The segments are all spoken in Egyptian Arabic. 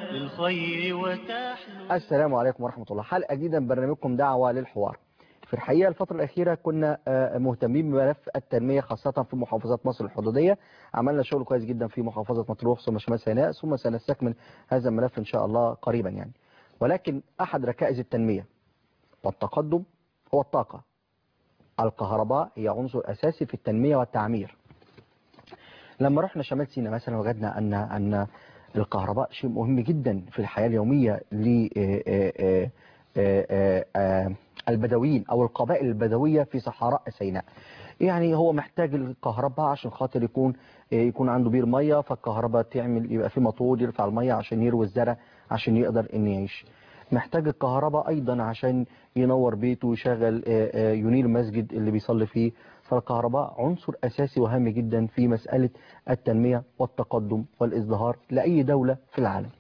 للخير وتحلو السلام عليكم ورحمة الله حلقة جديدة من برنامجكم دعوة للحوار في الحقيقة الفترة الأخيرة كنا آه، مهتمين بملف التنمية خاصة في محافظات مصر الحدودية عملنا شغل كويس جدا في محافظة مطروح ثم شمال سيناء ثم سنستكمل هذا الملف إن شاء الله قريبا يعني ولكن أحد ركائز التنمية والتقدم هو الطاقة الكهرباء هي عنصر أساسي في التنمية والتعمير لما رحنا شمال سيناء مثلا وجدنا أن أن الكهرباء شيء مهم جدا في الحياة اليومية للبدويين أو القبائل البدوية في صحراء سيناء يعني هو محتاج الكهرباء عشان خاطر يكون يكون عنده بير مية فالكهرباء تعمل يبقى في موتور يرفع المية عشان يروي الزرع عشان يقدر إن يعيش محتاج الكهرباء أيضا عشان ينور بيته ويشغل آه، آه، ينير مسجد اللي بيصلي فيه فالكهرباء عنصر أساسي وهام جدا في مسألة التنمية والتقدم والازدهار لأي دولة في العالم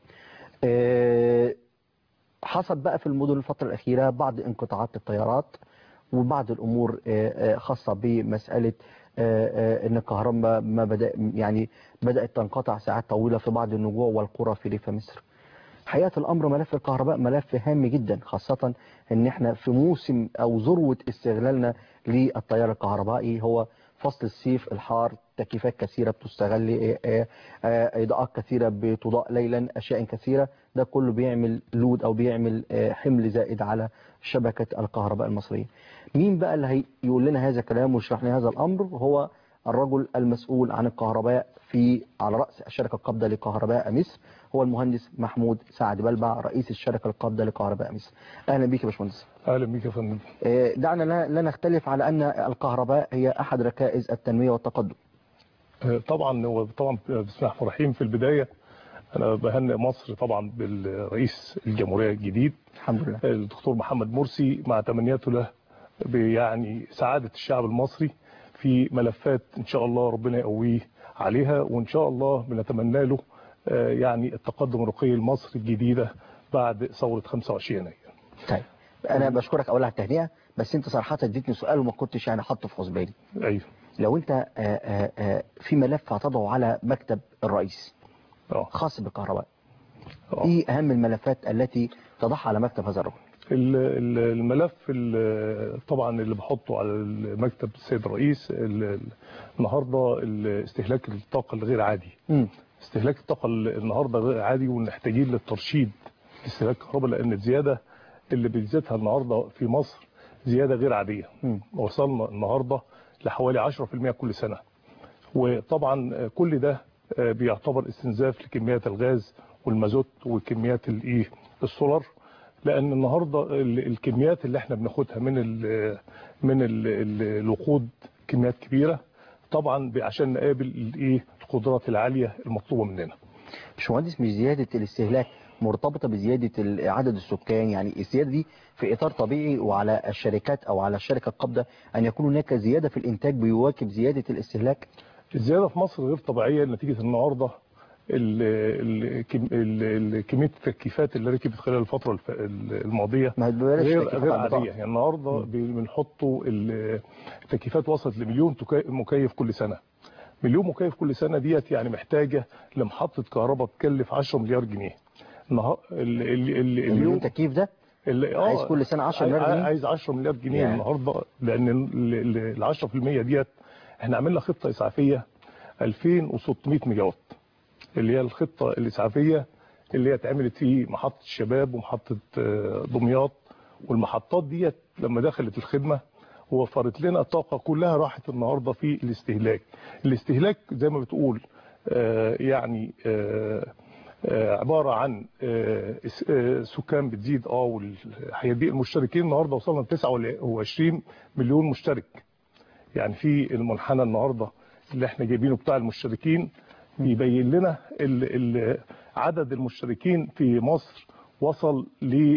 آه، حصل بقى في المدن الفترة الأخيرة بعض انقطاعات الطيارات وبعض الأمور آه، آه، خاصة بمسألة آه، آه، ان الكهرباء ما بدأ يعني بدأت تنقطع ساعات طويلة في بعض النجوع والقرى في ريف مصر حقيقة الأمر ملف الكهرباء ملف هام جدا خاصة ان احنا في موسم او ذروة استغلالنا للتيار الكهربائي هو فصل الصيف الحار تكييفات كثيرة بتستغل آه، آه، آه، إضاءات كثيرة بتضاء ليلا أشياء كثيرة ده كله بيعمل لود أو بيعمل آه، حمل زائد على شبكة الكهرباء المصرية مين بقى اللي هيقول لنا هذا الكلام ويشرح لنا هذا الأمر هو الرجل المسؤول عن الكهرباء في على رأس الشركة القابضة لكهرباء مصر هو المهندس محمود سعد بلبع رئيس الشركة القابضة لكهرباء مصر أهلا بيك يا باشمهندس اهلا بيك يا فندم آه، دعنا لا لا نختلف على أن الكهرباء هي أحد ركائز التنمية والتقدم آه، طبعا هو طبعا بسم الله الرحمن الرحيم في البدايه انا بهنئ مصر طبعا بالرئيس الجمهوريه الجديد الحمد لله الدكتور محمد مرسي مع تمنياته له يعني سعاده الشعب المصري في ملفات ان شاء الله ربنا يقويه عليها وان شاء الله بنتمنى له آه، يعني التقدم الرقي لمصر الجديده بعد ثوره 25 يناير طيب أنا بشكرك أولا على التهنئة بس أنت صراحة اديتني سؤال وما كنتش يعني حاطه في حسباني ايوه لو أنت آه، آه، آه، في ملف هتضعه على مكتب الرئيس اه خاص بالكهرباء آه. إيه أهم الملفات التي تضعها على مكتب هذا الرجل ال- ال- الملف ال- طبعا اللي بحطه على المكتب السيد الرئيس ال- ال- النهارده ال- استهلاك الطاقه الغير عادي مم. استهلاك الطاقه ال- النهارده غير عادي ومحتاجين للترشيد استهلاك الكهرباء لان الزياده اللي بتزيدها النهارده في مصر زياده غير عاديه مم. وصلنا النهارده لحوالي 10% كل سنه وطبعا كل ده بيعتبر استنزاف لكميات الغاز والمازوت وكميات الايه السولار لان النهارده ال- الكميات اللي احنا بناخدها من ال من ال ال الوقود كميات كبيره طبعا ب- عشان نقابل الايه القدرات العاليه المطلوبه مننا باشمهندس مش زيادة الاستهلاك مرتبطة بزيادة ال- عدد السكان يعني الزيادة دي في إطار طبيعي وعلى الشركات أو على الشركة القابضة أن يكون هناك زيادة في الإنتاج بيواكب زيادة الاستهلاك الزياده في مصر غير طبيعيه نتيجه النهارده ال- ال- كم- ال- ال- كميه التكييفات اللي ركبت خلال الفتره الف- الماضيه ما بلاش غير تكييفات غير على البضاعة. عاديه يعني النهارده بي- بنحطوا ال- التكييفات وصلت لمليون تكا- مكيف كل سنه مليون مكيف كل سنه ديت يعني محتاجه لمحطه كهرباء تكلف 10 مليار جنيه النهار ال- ال- ال- المليون اليوم تكييف ده اللي آه، عايز كل سنة 10 مليار عاي- جنيه؟ عايز 10 مليار جنيه يعني. النهارده لان ال- ال ال 10% ديت احنا عملنا خطه اسعافيه 2600 ميجا وات اللي هي الخطه الاسعافيه اللي هي اتعملت في محطه الشباب ومحطه آه، دمياط والمحطات ديت لما دخلت الخدمه وفرت لنا طاقه كلها راحت النهارده في الاستهلاك الاستهلاك زي ما بتقول آه، يعني آه، آه، عباره عن آه، اس- آه، سكان بتزيد اه والحقيقه دي المشتركين النهارده وصلنا ل 29 مليون مشترك يعني في المنحنى النهارده اللي احنا جايبينه بتاع المشتركين بيبين لنا ال ال عدد المشتركين في مصر وصل ل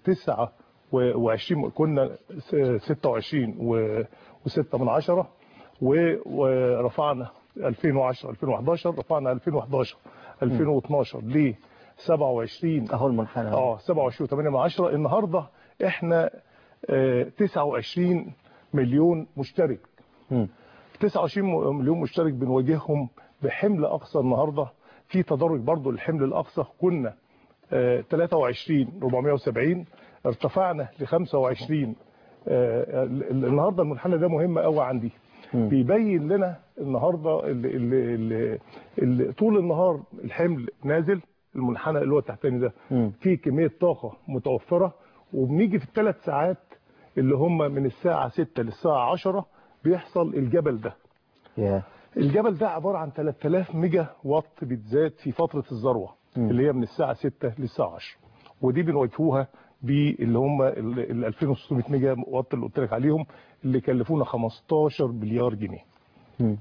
29 كنا س- 26 و6 من عشرة و- ورفعنا 2010 2011 رفعنا 2011 2012 ل 27 أهو المنحنى اه 27 8 من عشرة النهارده احنا آه، 29 مليون مشترك مم. 29 مليون مشترك بنواجههم بحمل اقصى النهارده في تدرج برضو للحمل الاقصى كنا آه، 23 470 ارتفعنا ل 25 آه، ال- ال- النهارده المنحنى ده مهم قوي عندي بيبين لنا النهارده ال ال ال ال طول النهار الحمل نازل المنحنى اللي هو التحتاني ده مم. فيه كميه طاقه متوفره وبنيجي في الثلاث ساعات اللي هم من الساعه 6 للساعه 10 بيحصل الجبل ده يا الجبل ده عبارة عن 3000 ميجا واط بتزاد في فترة الذروة مم. اللي هي من الساعة 6 للساعة 10 ودي بنواجهوها باللي هم ال ال 2600 ميجا واط اللي قلت لك عليهم اللي كلفونا 15 مليار جنيه مم.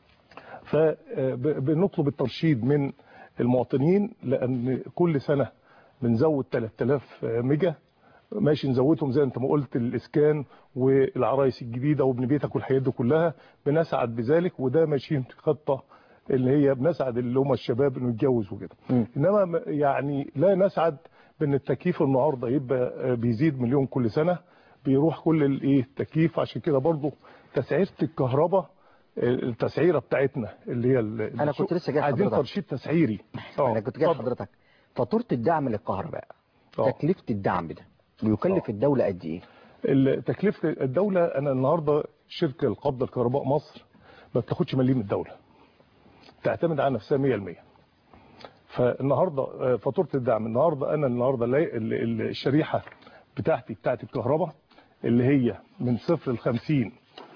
فبنطلب الترشيد من المواطنين لأن كل سنة بنزود 3000 ميجا ماشي نزودهم زي انت ما قلت الاسكان والعرايس الجديده وابن بيتك والحاجات دي كلها بنسعد بذلك وده ماشيين في خطه اللي هي بنسعد اللي هم الشباب انه يتجوز وكده مم. انما م- يعني لا نسعد بان التكييف النهارده يبقى آه، بيزيد مليون كل سنه بيروح كل الايه التكييف عشان كده برضو تسعيره الكهرباء آه، التسعيره بتاعتنا اللي هي ال- أنا كنت لسه جاي عايزين لحضرتك. ترشيد تسعيري انا كنت جاي اتفضل. لحضرتك فاتوره الدعم للكهرباء آه. تكلفه الدعم ده بيكلف آه. الدوله قد ايه ال- تكلفه الدوله انا النهارده شركه القبضه الكهرباء مصر ما بتاخدش مليم من الدوله تعتمد على نفسها 100% فالنهارده آه، فاتوره الدعم النهارده انا النهارده لا- ال- ال- الشريحه بتاعتي بتاعت الكهرباء اللي هي من صفر ل 50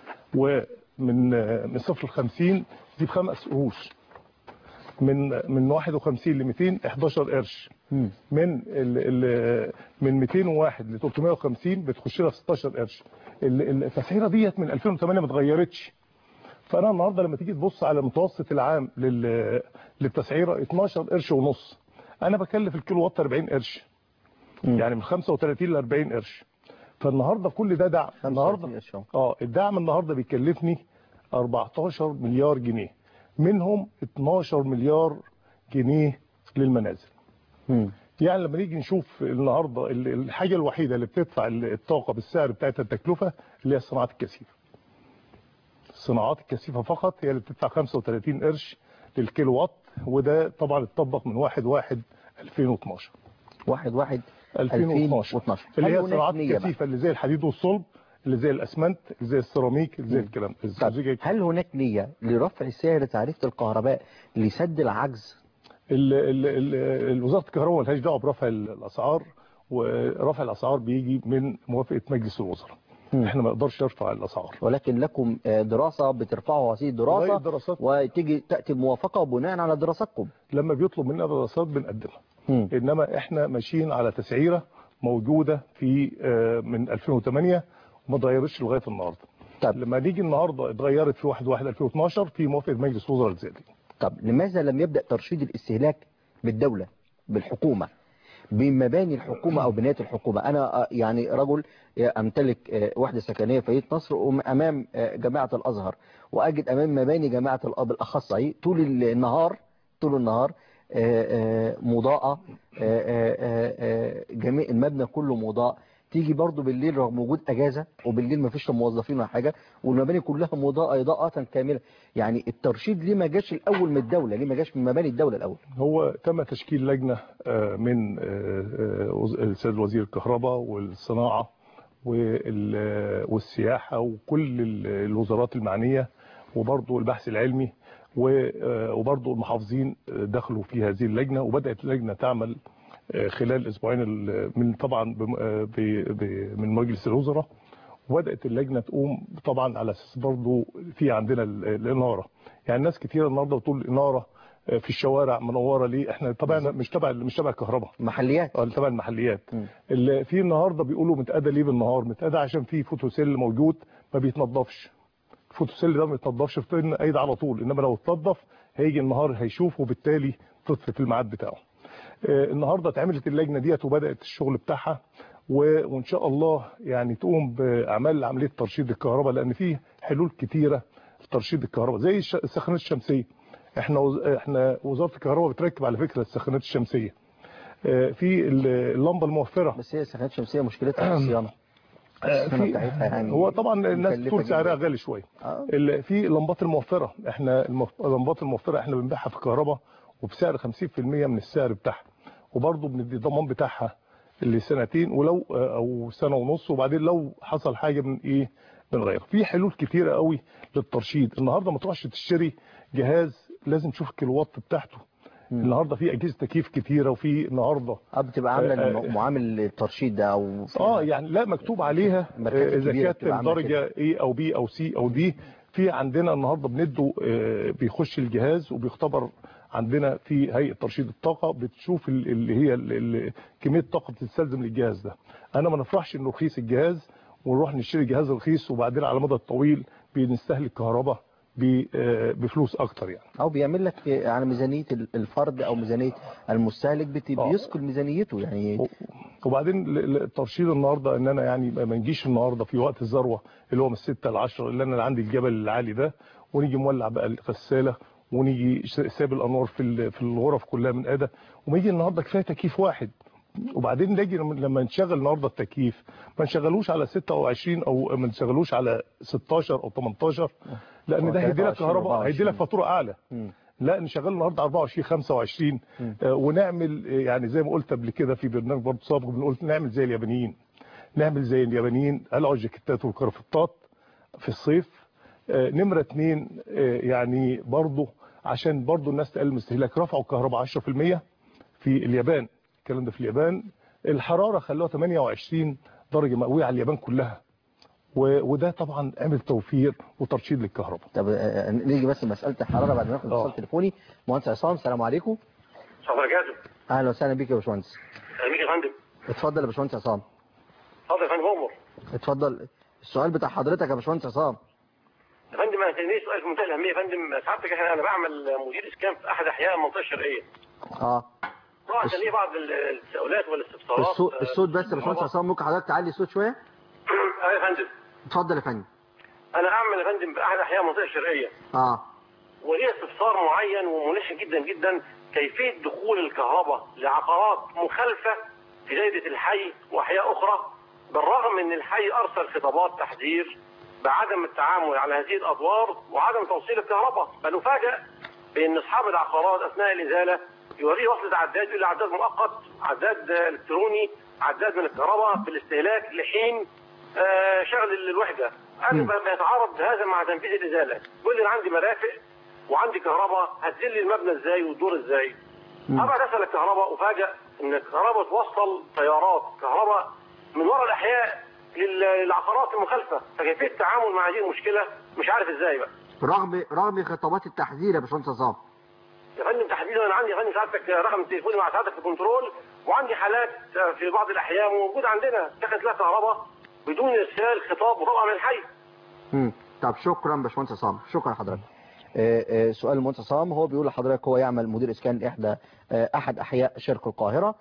ومن آه، من صفر ل 50 دي بخمس قروش من من 51 ل 200 11 قرش مم. من ال ال من 201 ل 350 بتخش لها 16 قرش ال- التسعيره ديت من 2008 ما اتغيرتش فانا النهارده لما تيجي تبص على المتوسط العام لل للتسعيره 12 قرش ونص انا بكلف الكيلو وات 40 قرش مم. يعني من 35 ل 40 قرش فالنهارده كل ده دعم 35 النهارده قرش أهو. اه الدعم النهارده بيكلفني 14 مليار جنيه منهم 12 مليار جنيه للمنازل مم. يعني لما نيجي نشوف النهارده ال- الحاجه الوحيده اللي بتدفع ال- الطاقه بالسعر بتاعتها التكلفه اللي هي الصناعات الكثيفه. الصناعات الكثيفه فقط هي اللي بتدفع 35 قرش للكيلو وات وده طبعا اتطبق من 1 1 2012 واحد واحد 2012 2012 اللي هل هي هناك الصناعات نية بقى؟ الكثيفه اللي زي الحديد والصلب اللي زي الاسمنت اللي زي السيراميك اللي زي الكلام طب الزجاج. هل هناك نية لرفع سعر تعريفة الكهرباء لسد العجز ال- ال- ال- ال- وزاره الكهرباء مالهاش دعوه برفع ال- الاسعار ورفع الاسعار بيجي من موافقه مجلس الوزراء مم. احنا ما نقدرش نرفع الاسعار ولكن لكم آه، دراسة بترفعوا هذه والله الدراسة الدراسات وتيجي تأتي موافقة بناء على دراساتكم لما بيطلب مننا دراسات بنقدمها مم. انما احنا ماشيين على تسعيره موجوده في آه، من 2008 وما اتغيرتش لغايه النهارده طب لما نيجي النهارده اتغيرت في 1 1 2012 في موافقه مجلس الوزراء الزيادة طب لماذا لم يبدأ ترشيد الاستهلاك بالدولة بالحكومة بمباني الحكومة أو بنايات الحكومة أنا آه، يعني رجل آه، أمتلك آه، وحدة سكنية في مدينة نصر وم- أمام آه، جامعة الأزهر وأجد أمام مباني جامعة الأب الأخص أهي طول النهار طول النهار آه، آه، مضاءة آه، آه، آه، آه، جميع المبنى كله مضاء تيجي برضو بالليل رغم وجود اجازه وبالليل ما فيش موظفين ولا حاجه والمباني كلها مضاءه اضاءه كامله يعني الترشيد ليه ما جاش الاول من الدوله ليه ما جاش من مباني الدوله الاول هو تم تشكيل لجنة آه، من آه، آه، وز- السيد وزير الكهرباء والصناعة وال- والسياحة وكل ال- الوزارات المعنية وبرضه البحث العلمي و- آه، وبرضه المحافظين آه، دخلوا في هذه اللجنة وبدأت اللجنة تعمل آه، خلال اسبوعين ال- من طبعا بم- آه، ب- ب- من مجلس الوزراء وبدات اللجنه تقوم طبعا على اساس برضه في عندنا ال- الاناره يعني ناس كتير النهارده بتقول الاناره آه، في الشوارع منوره ليه احنا طبعا مش تبع مش تبع الكهرباء محليات اه تبع المحليات مم. اللي في النهارده بيقولوا متأدى ليه بالنهار متأدى عشان في فوتوسيل موجود ما بيتنضفش الفوتوسيل ده ما بيتنضفش في ايد على طول انما لو اتنضف هيجي النهار هيشوف وبالتالي تطفي في الميعاد بتاعه آه، النهارده اتعملت اللجنه ديت وبدات الشغل بتاعها و- وان شاء الله يعني تقوم باعمال عمليه ترشيد الكهرباء لان في حلول كتيره لترشيد الكهرباء زي الش- السخانات الشمسيه احنا وز- احنا وزاره الكهرباء بتركب على فكره السخانات الشمسيه آه، في ال- اللمبه الموفره بس هي السخانات الشمسيه مشكلتها في الصيانه آه، الصيانه في بتاعتها يعني هو طبعا الناس مكلفة بتقول سعرها جداً. غالي شويه آه. ال- في اللمبات الموفره احنا المف- اللمبات الموفره احنا بنبيعها في الكهرباء وبسعر 50% من السعر بتاعها وبرضه بندي الضمان بتاعها لسنتين ولو او سنه ونص وبعدين لو حصل حاجه من ايه بنغير في حلول كتيره قوي للترشيد النهارده ما تروحش تشتري جهاز لازم تشوف الكيلوات بتاعته النهارده في اجهزه تكييف كتيره وفي النهارده اه بتبقى عامله آه، آه، الم- معامل الترشيد ده او اه يعني لا مكتوب عليها الماركات آه، اذا الكبيرة كانت بتبقى عاملة الدرجه ايه او بي او سي او دي في عندنا النهارده بندوا آه، بيخش الجهاز وبيختبر عندنا في هيئه ترشيد الطاقه بتشوف ال- اللي هي ال- ال- كميه طاقه بتستلزم للجهاز ده انا ما نفرحش انه رخيص الجهاز ونروح نشتري جهاز رخيص وبعدين على المدى الطويل بنستهلك كهرباء ب- آه، بفلوس اكتر يعني او بيعمل لك على ميزانيه الفرد او ميزانيه المستهلك بت- آه. بيثقل ميزانيته يعني وبعدين ل- ل- الترشيد النهارده ان انا يعني ما نجيش النهارده في وقت الذروه اللي هو من 6 ل 10 اللي انا عندي الجبل العالي ده ونيجي مولع بقى الغساله ونيجي ش- ساب الانوار في ال- في الغرف كلها من ادى وما يجي النهارده كفايه تكييف واحد وبعدين نيجي لما- لما نشغل النهارده التكييف ما نشغلوش على 6 او 20 او ما نشغلوش على 16 او 18 لان هو ده هيدي لك 23 كهرباء 24. هيدي لك فاتوره اعلى مم. لا نشغل النهارده 24 25 آه، ونعمل آه، يعني زي ما قلت قبل كده في برنامج برضه سابق بنقول نعمل زي اليابانيين نعمل زي اليابانيين قلعوا الجاكيتات والكرافتات في الصيف آه، نمرة اتنين آه، يعني برضه عشان برضه الناس تقلل من الاستهلاك رفعوا الكهرباء 10% في اليابان الكلام ده في اليابان الحرارة خلوها 28 درجة مئوية على اليابان كلها و- وده طبعا عمل توفير وترشيد للكهرباء طب آه، نيجي بس مساله الحراره بعد ما ناخد آه. اتصال تليفوني مهندس عصام السلام عليكم صبر جازم اهلا وسهلا بيك يا باشمهندس امير يا فندم اتفضل يا باشمهندس عصام اتفضل يا فندم امر اتفضل السؤال بتاع حضرتك يا باشمهندس عصام يا فندم انا تاني سؤال في منتهى الاهميه يا فندم سعادتك احنا انا بعمل مدير اسكان في احد احياء المنطقه الشرقيه اه طبعا عشان ليه بعض التساؤلات والاستفسارات الصوت آه، الصوت بس يا باشمهندس عصام ممكن حضرتك تعلي الصوت شويه ايوه يا فندم اتفضل يا فندم انا اعمل يا فندم في احد احياء المنطقه الشرقيه اه وليه استفسار معين وملح جدا جدا كيفيه دخول الكهرباء لعقارات مخالفه في دايره الحي واحياء اخرى بالرغم ان الحي ارسل خطابات تحذير بعدم التعامل على هذه الادوار وعدم توصيل الكهرباء بل نفاجئ بان اصحاب العقارات اثناء الازاله يوريه وصلة عداد يقول لي عداد مؤقت عداد الكتروني عداد من الكهرباء بالاستهلاك لحين آه، شغل الوحده انا ب- بيتعارض هذا مع تنفيذ الازاله يقول لي انا عندي مرافق وعندي كهرباء هتزل لي المبنى ازاي وتدور ازاي ابعد اسال الكهرباء وفاجئ ان الكهرباء توصل تيارات كهرباء من وراء الاحياء لل- للعقارات المخالفه فكيفيه التعامل مع هذه المشكله مش عارف ازاي بقى رغم رغم خطابات التحذير يا باشمهندس عصام يا فندم تحديدا انا عندي يا فندم سعادتك رقم تليفوني مع سعادتك في الكنترول وعندي حالات في بعض الاحياء موجوده عندنا دخلت لها كهرباء بدون ارسال خطاب وطبعا من الحي مم. طب شكرا باشمهندس عصام شكرا حضرتك آه، آه، سؤال المهندس عصام هو بيقول لحضرتك هو يعمل مدير اسكان احدى آه، احد احياء شرق القاهره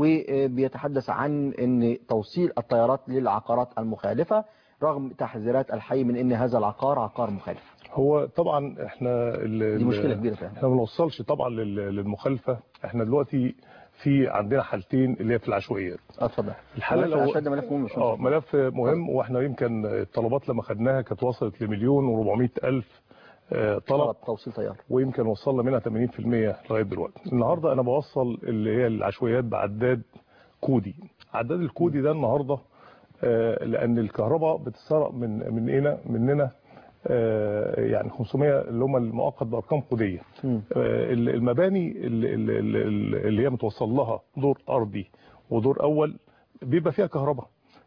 وبيتحدث عن ان توصيل الطيارات للعقارات المخالفه رغم تحذيرات الحي من ان هذا العقار عقار مخالف هو طبعا احنا ال- دي ال- مشكله كبيره فعلا احنا ما بنوصلش طبعا لل- للمخالفه احنا دلوقتي في عندنا حالتين اللي هي في العشوائيات اه اتفضل الحاله ملف الأول- العشوائيات ده ملف مهم يا باشمهندس اه عصام. ملف مهم واحنا يمكن الطلبات لما خدناها كانت وصلت لمليون و400 الف آه، طلب طلب توصيل طيار ويمكن وصلنا منها 80% لغايه دلوقتي النهارده انا بوصل اللي هي العشوائيات بعداد كودي عداد الكودي ده النهارده آه، لان الكهرباء بتتسرق من من هنا مننا آه، يعني 500 اللي هم المؤقت بارقام كوديه مم. آه، المباني اللي, اللي- اللي اللي هي متوصل لها دور ارضي ودور اول بيبقى فيها كهرباء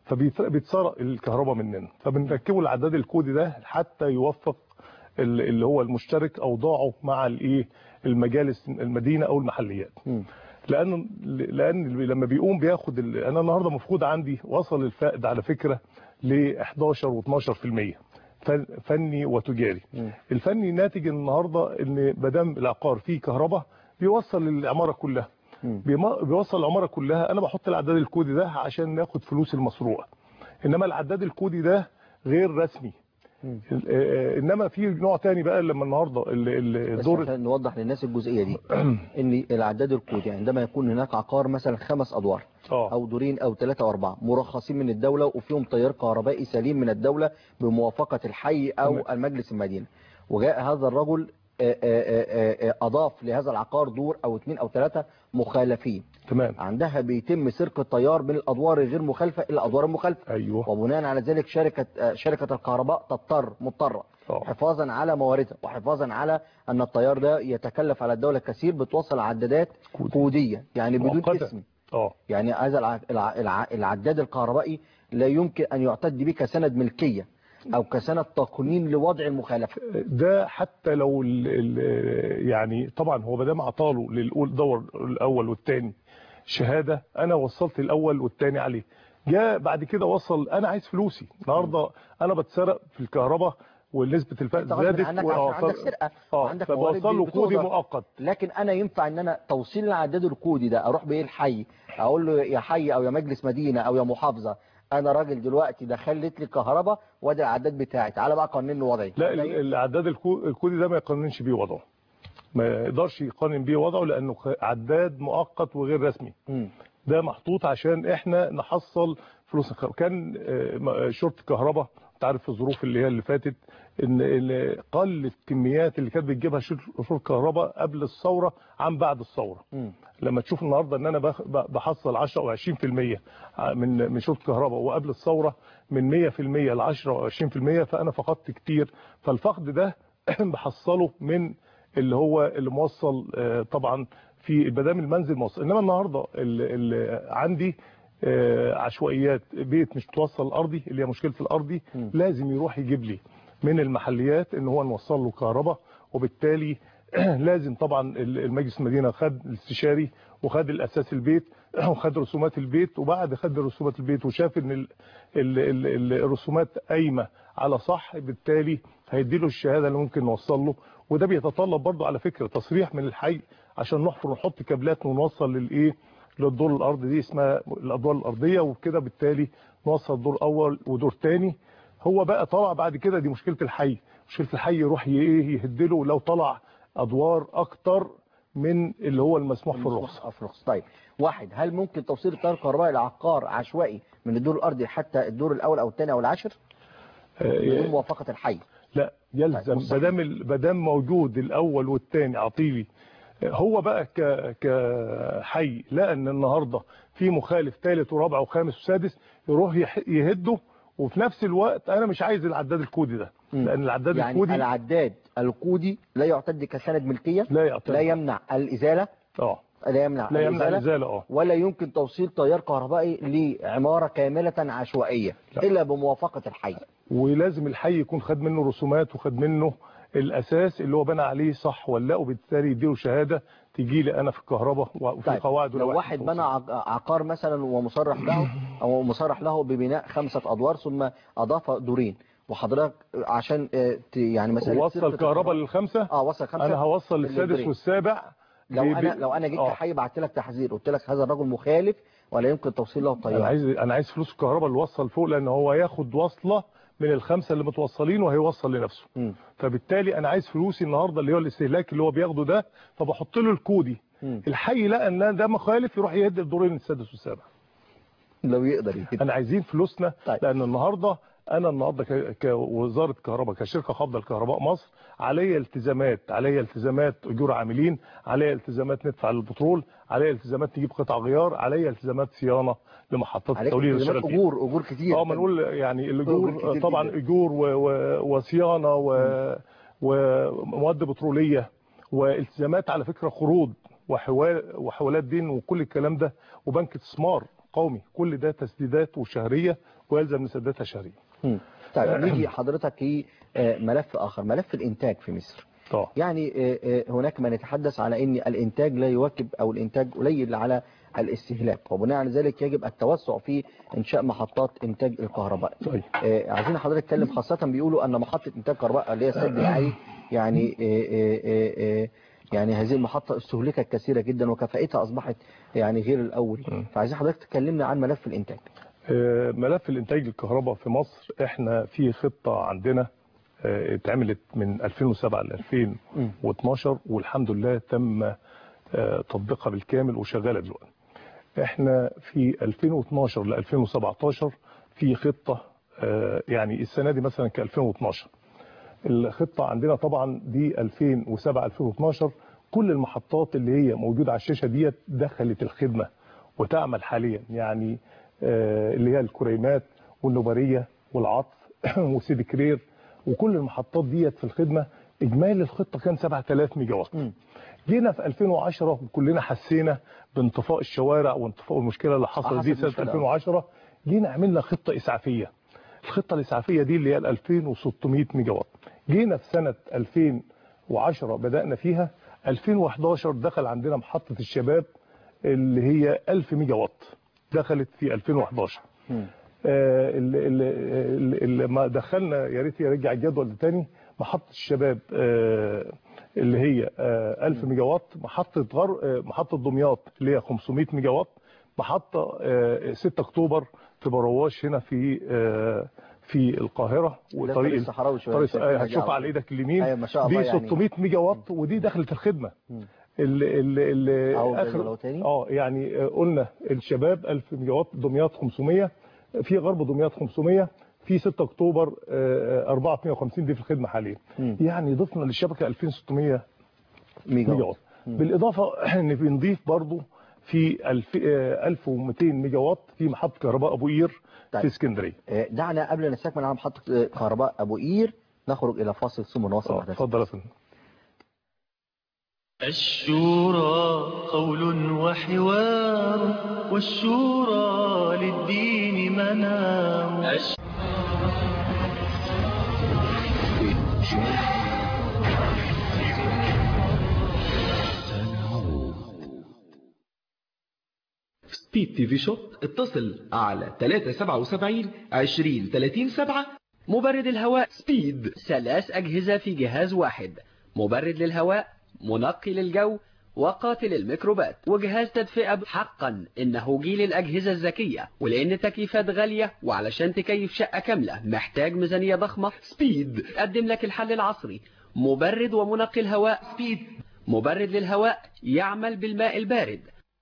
فبيتسرق الكهرباء مننا فبنركبه العداد الكودي ده حتى يوفق ال- اللي هو المشترك اوضاعه مع الايه المجالس المدينه او المحليات مم. لان لان لما بيقوم بياخد ال- انا النهارده مفقود عندي وصل الفائد على فكره ل 11 و12% فن- فني وتجاري مم. الفني ناتج النهارده ان ما دام العقار فيه كهرباء بيوصل العماره كلها مم. بيما- بيوصل العماره كلها انا بحط العداد الكودي ده عشان ناخد فلوس المسروقه انما العداد الكودي ده غير رسمي مم. ال- آه، انما في نوع تاني بقى لما النهارده ال- ال- بس الدور عشان نوضح للناس الجزئيه دي ان العداد الكودي عندما يكون هناك عقار مثلا خمس ادوار اه او دورين او ثلاثة او اربعة مرخصين من الدولة وفيهم تيار كهربائي سليم من الدولة بموافقة الحي او تمام. المجلس المدينة وجاء هذا الرجل آه، آه، آه، آه، اضاف لهذا العقار دور او اثنين او ثلاثة مخالفين تمام عندها بيتم سرق التيار من الادوار الغير مخالفه الى الادوار المخالفه ايوه وبناء على ذلك شركه آه، شركه الكهرباء تضطر مضطره آه. حفاظا على مواردها وحفاظا على ان التيار ده يتكلف على الدوله كثير بتوصل عدادات كودية. كوديه يعني بدون مؤقتة. اسم اه يعني هذا الع- الع- الع- العداد الكهربائي لا يمكن ان يعتد به كسند ملكيه او كسند تقنين لوضع المخالفه ده حتى لو ال ال يعني طبعا هو ما دام عطاله للدور الاول والثاني شهاده انا وصلت الاول والثاني عليه جاء بعد كده وصل انا عايز فلوسي النهارده انا بتسرق في الكهرباء ونسبه الفائض انت غصب زادت عنك و- عشان آه، عندك ف- سرقه اه وعندك موارد فبوصل له كودي بتقدر. مؤقت لكن انا ينفع ان انا توصيل العداد الكودي ده اروح بيه الحي اقول له يا حي او يا مجلس مدينه او يا محافظه انا راجل دلوقتي دخلت لي كهرباء وادي العداد بتاعي تعالى بقى قنن لي وضعي لا ولا ال- إيه؟ العداد الكو- الكودي ده ما يقننش بيه وضعه ما يقدرش يقنن بيه وضعه لانه خ- عداد مؤقت وغير رسمي مم. ده محطوط عشان احنا نحصل فلوس الخ- كان آه، م- شرطه الكهرباء انت عارف في الظروف اللي هي اللي فاتت ان إن قلت كميات اللي كانت بتجيبها شر- شرطه الكهرباء قبل الثوره عن بعد الثوره مم. لما تشوف النهارده ان انا بخ- ب- بحصل 10 او 20% من من شرطه الكهرباء وقبل الثوره من 100% ل 10 او 20% فانا فقدت كتير فالفقد ده بحصله من اللي هو اللي موصل آه، طبعا في بدام المنزل موصل انما النهارده اللي اللي عندي آه، عشوائيات بيت مش متوصل ارضي اللي هي مشكله الارضي لازم يروح يجيب لي من المحليات ان هو نوصل له كهرباء وبالتالي لازم طبعا المجلس المدينه خد الاستشاري وخد الاساس البيت وخد رسومات البيت وبعد خد رسومات البيت وشاف ان ال ال ال ال الرسومات قايمه على صح بالتالي هيدي له الشهاده اللي ممكن نوصل له وده بيتطلب برضه على فكره تصريح من الحي عشان نحفر ونحط كابلات ونوصل للايه للدور الارض دي اسمها الادوار الارضيه وكده بالتالي نوصل دور اول ودور تاني هو بقى طلع بعد كده دي مشكله الحي مشكله الحي يروح ي- ايه يهدله لو طلع ادوار اكتر من اللي هو المسموح في الرخصه في الرخص طيب واحد هل ممكن توصيل التيار الكهربائي لعقار عشوائي من الدور الارضي حتى الدور الاول او الثاني او العاشر بدون آه، موافقه الحي لا يلزم طيب، مستحيل. بدام ال- بدام موجود الاول والثاني عطيلي هو بقى ك كحي لقى ان النهارده في مخالف ثالث ورابع وخامس وسادس يروح يح- يهده وفي نفس الوقت انا مش عايز العداد الكودي ده مم. لان العداد يعني الكودي العداد الكودي لا يعتد كسند ملكيه لا يعتمد لا يمنع الازاله اه لا يمنع لا يمنع الازاله الازاله اه ولا يمكن توصيل تيار كهربائي لعماره كامله عشوائيه لا. الا بموافقه الحي ولازم الحي يكون خد منه رسومات وخد منه الاساس اللي هو بنى عليه صح ولا لا وبالتالي يديله شهاده تجي لي انا في الكهرباء وفي طيب قواعد لو ولوائح واحد التوصيل. بنى عق- عقار مثلا ومصرح له او مصرح له ببناء خمسة ادوار ثم اضاف دورين وحضرتك عشان آه، ت- يعني مساله وصل سرقة كهرباء للخمسه اه وصل خمسة انا هوصل في للسادس الدورين. والسابع لو ب- انا ب- لو انا جيت آه. كحي بعت لك تحذير قلت لك هذا الرجل مخالف ولا يمكن توصيل له انا التيار عايز انا عايز فلوس الكهرباء اللي وصل فوق لان هو ياخد وصله من الخمسه اللي متوصلين وهيوصل لنفسه مم. فبالتالي انا عايز فلوسي النهارده اللي هو الاستهلاك اللي هو بياخده ده فبحط له الكودي مم. الحي لقى ان ده مخالف يروح يهد الدورين السادس والسابع لو يقدر يكده انا عايزين فلوسنا طيب. لان النهارده انا النهارده ك- كوزاره كهرباء كشركه قابضه لكهرباء مصر عليا التزامات عليا التزامات اجور عاملين عليا التزامات ندفع للبترول عليا التزامات نجيب قطع غيار عليا التزامات صيانه لمحطات عليك التوليد اللي التزامات شغال فيها اجور اجور كتير اه ما نقول يعني أجور الاجور كتير طبعا جداً. اجور و- و- وصيانه و- ومواد بتروليه والتزامات على فكره قروض وحوال وحوالات دين وكل الكلام ده وبنك استثمار قومي كل ده تسديدات وشهريه ويلزم نسددها شهريا مم. طيب نيجي حضرتك في آه، ملف اخر ملف الانتاج في مصر طبعا يعني آه، آه، هناك من يتحدث على ان الانتاج لا يواكب او الانتاج قليل على الاستهلاك وبناء على ذلك يجب التوسع في انشاء محطات انتاج الكهرباء طيب آه، عايزين حضرتك تتكلم خاصة بيقولوا ان محطة انتاج كهرباء اللي هي السد العالي يعني آه، آه، آه، آه، يعني هذه المحطة استهلكت كثيرة جدا وكفاءتها اصبحت يعني غير الاول فعايزين حضرتك تكلمنا عن ملف الانتاج آه، ملف الانتاج الكهرباء في مصر احنا في خطه عندنا آه، اتعملت من 2007 ل 2012 والحمد لله تم آه، تطبيقها بالكامل وشغاله دلوقتي. احنا في 2012 ل 2017 في خطه آه، يعني السنه دي مثلا ك 2012 الخطه عندنا طبعا دي 2007 2012 كل المحطات اللي هي موجوده على الشاشه ديت دخلت الخدمه وتعمل حاليا يعني آه، اللي هي الكريمات والنوبريه والعطف وسيدي كرير وكل المحطات ديت في الخدمه اجمالي الخطه كان 7000 ميجا وات جينا في 2010 كلنا حسينا بانطفاء الشوارع وانطفاء المشكله اللي حصلت حصلت دي سنه مشكلة. 2010 جينا عملنا خطه اسعافيه الخطه الاسعافيه دي اللي هي ال 2600 ميجا وات جينا في سنه 2010 بدانا فيها 2011 دخل عندنا محطه الشباب اللي هي 1000 ميجا وات دخلت في 2011 آه، اللي, اللي, اللي ما دخلنا يا ريت يرجع الجدول ده تاني محطه الشباب آه، اللي هي آه، 1000 ميجا وات محطه غر آه، محطه دمياط اللي هي 500 ميجا وات محطه آه، 6 اكتوبر في برواش هنا في آه، في القاهره طريق الصحراوي شوية، طريق شايفين هتشوفها حاجة على ايدك اليمين أيوة، ما شاء الله دي يعني. 600 ميجا وات ودي دخلت الخدمه اللي اللي اللي أهو جدول أهو تاني. اه يعني آه، قلنا الشباب 1000 ميجا وات دمياط 500 في غرب دمياط 500 في 6 اكتوبر آه، آه، 450 دي في الخدمه حاليا يعني ضفنا للشبكه 2600 ميجا ميجا وات. وات بالاضافه ان بنضيف برضو في 1000 آه، 1200 ميجا وات في محطه كهرباء ابو قير طيب. في اسكندريه آه، دعنا قبل أن نستكمل على محطة آه، كهرباء أبو قير نخرج إلى فاصل ثم نواصل آه، أحداث اتفضل يا فندم الشورى قول وحوار والشورى للدين منام الش- سبيد تي في شوب اتصل على 377 20 30 7 مبرد الهواء سبيد ثلاث أجهزة في جهاز واحد مبرد للهواء منقي للجو وقاتل الميكروبات وجهاز تدفئة حقا إنه جيل الأجهزة الذكية ولأن التكييفات غالية وعلشان تكيف شقة كاملة محتاج ميزانية ضخمة سبيد قدم لك الحل العصري مبرد ومنقي الهواء سبيد مبرد للهواء يعمل بالماء البارد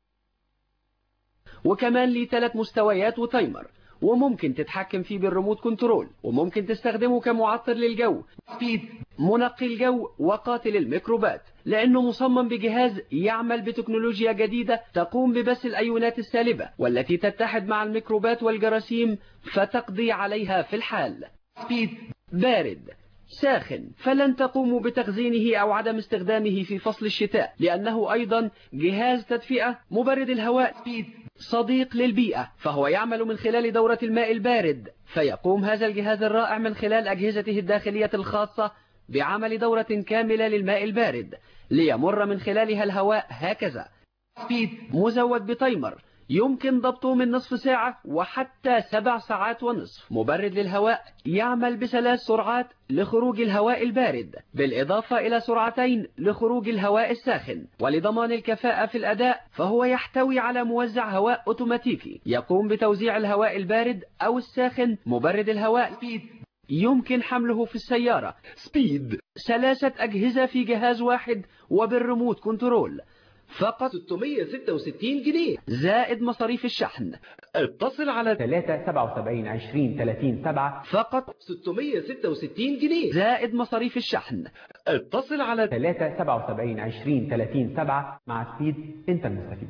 وكمان ليه ثلاث مستويات وتايمر وممكن تتحكم فيه بالريموت كنترول وممكن تستخدمه كمعطر للجو سبيد منقي الجو وقاتل الميكروبات لأنه مصمم بجهاز يعمل بتكنولوجيا جديدة تقوم ببث الأيونات السالبة والتي تتحد مع الميكروبات والجراثيم فتقضي عليها في الحال سبيد بارد ساخن فلن تقوموا بتخزينه أو عدم استخدامه في فصل الشتاء لأنه أيضا جهاز تدفئة مبرد الهواء سبيد صديق للبيئة فهو يعمل من خلال دورة الماء البارد فيقوم هذا الجهاز الرائع من خلال أجهزته الداخلية الخاصة بعمل دورة كاملة للماء البارد ليمر من خلالها الهواء هكذا سبيد مزود بتايمر يمكن ضبطه من نصف ساعة وحتى سبع ساعات ونصف مبرد للهواء يعمل بثلاث سرعات لخروج الهواء البارد بالإضافة إلى سرعتين لخروج الهواء الساخن ولضمان الكفاءة في الأداء فهو يحتوي على موزع هواء أوتوماتيكي يقوم بتوزيع الهواء البارد أو الساخن مبرد الهواء سبيد يمكن حمله في السيارة سبيد ثلاثة أجهزة في جهاز واحد وبالريموت كنترول فقط 666 جنيه زائد مصاريف الشحن اتصل على 3 77 20 30 7 فقط 666 جنيه زائد مصاريف الشحن اتصل على 3 77 20 30 7 مع سبيد انت المستفيد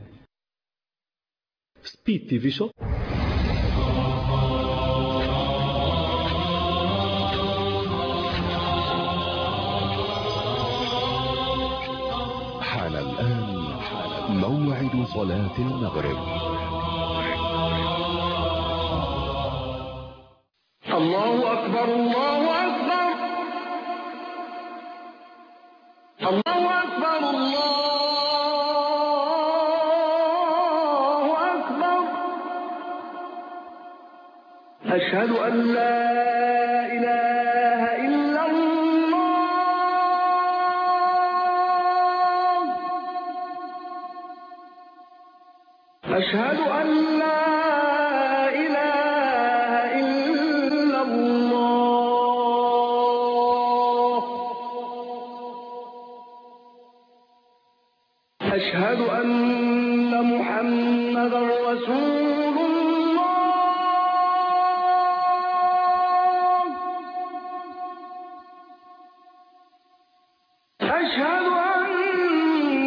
سبيد تي في شوب حان الآن موعد صلاة المغرب الله أكبر الله أكبر الله أكبر الله أكبر أشهد أن لا إله إلا الله أشهد أن لا إله إلا الله أشهد أن محمدا رسول الله أشهد أن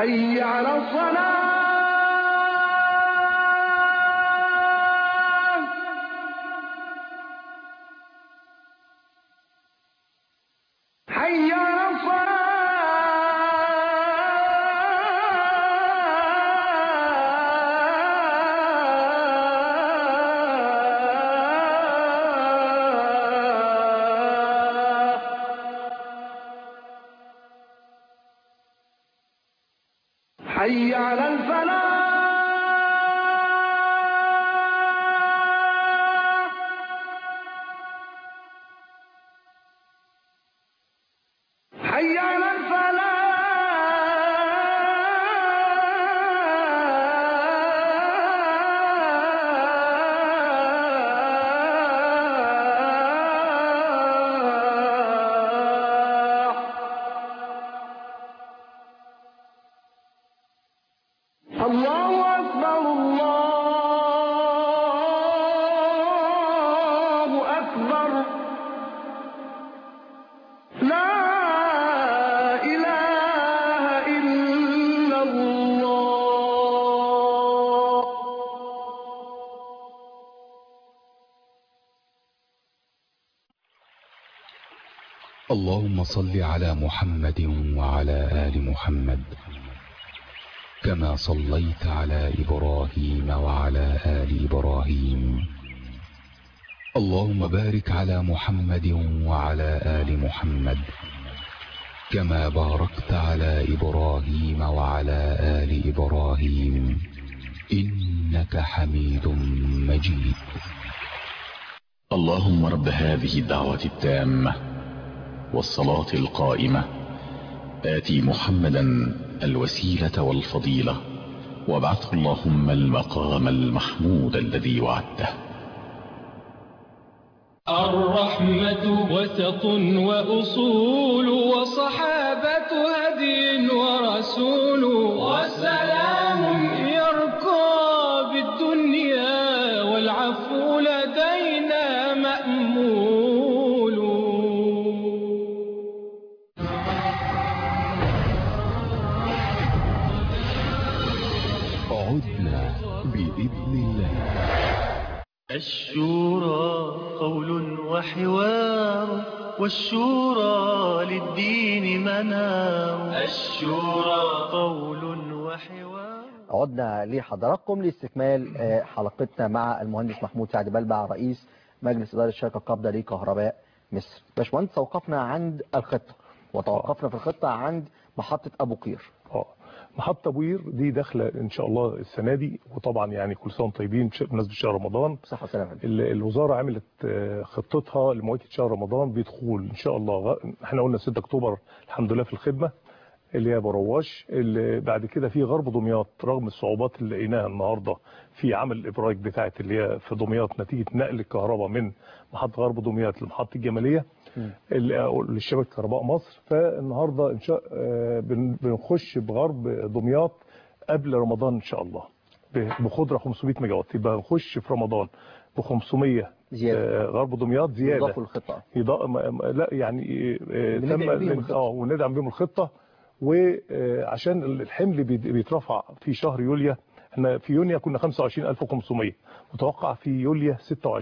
حي على الصلاة حي على الصلاة حي على الفلاح حي على الفلاح الله أكبر الله أكبر لا إله إلا الله اللهم صل على محمد وعلى آل محمد كما صليت على إبراهيم وعلى آل إبراهيم اللهم بارك على محمد وعلى آل محمد كما باركت على إبراهيم وعلى آل إبراهيم إنك حميد مجيد اللهم رب هذه الدعوة التامة والصلاة القائمة آتي محمدا الوسيلة والفضيلة وابعثه اللهم المقام المحمود الذي وعدته الرحمة وسط وأصول وصحابة هدي ورسول وسلام يرقى بالدنيا والعفو لدينا مأمول عدنا بإذن الله الشورى قول وحوار والشورى للدين منار الشورى قول وحوار عدنا لحضراتكم لاستكمال آه، حلقتنا مع المهندس محمود سعد بلبع رئيس مجلس إدارة الشركة القابضة لكهرباء مصر باشمهندس توقفنا عند الخطة وتوقفنا في الخطة عند محطة أبو قير اه محطة بوير دي داخلة ان شاء الله السنة دي وطبعا يعني كل سنة وانتم طيبين بش- بمناسبة شهر رمضان صحة وسلامة ال- الوزارة عملت آه، خطتها لمواجهة شهر رمضان بدخول ان شاء الله غ- احنا قلنا 6 اكتوبر الحمد لله في الخدمة اللي هي برواش اللي بعد كده في غرب دمياط رغم الصعوبات اللي لقيناها النهارده في عمل الابراج بتاعت اللي هي في دمياط نتيجه نقل الكهرباء من محطه غرب دمياط لمحطه الجماليه اللي- أو لشبكه كهرباء مصر فالنهارده ان شاء آه، بن- بنخش بغرب دمياط قبل رمضان ان شاء الله ب- بقدره 500 ميجا وات يبقى نخش في رمضان ب 500 زيادة. آه، غرب دمياط زياده يضافوا الخطة يضاء ما ما- لا يعني آه، بندعم تم بيهم من- الخطة. اه وندعم بيهم الخطه وعشان الحمل بيت- بيترفع في شهر يوليو احنا في يونيو كنا 25500 متوقع في يوليو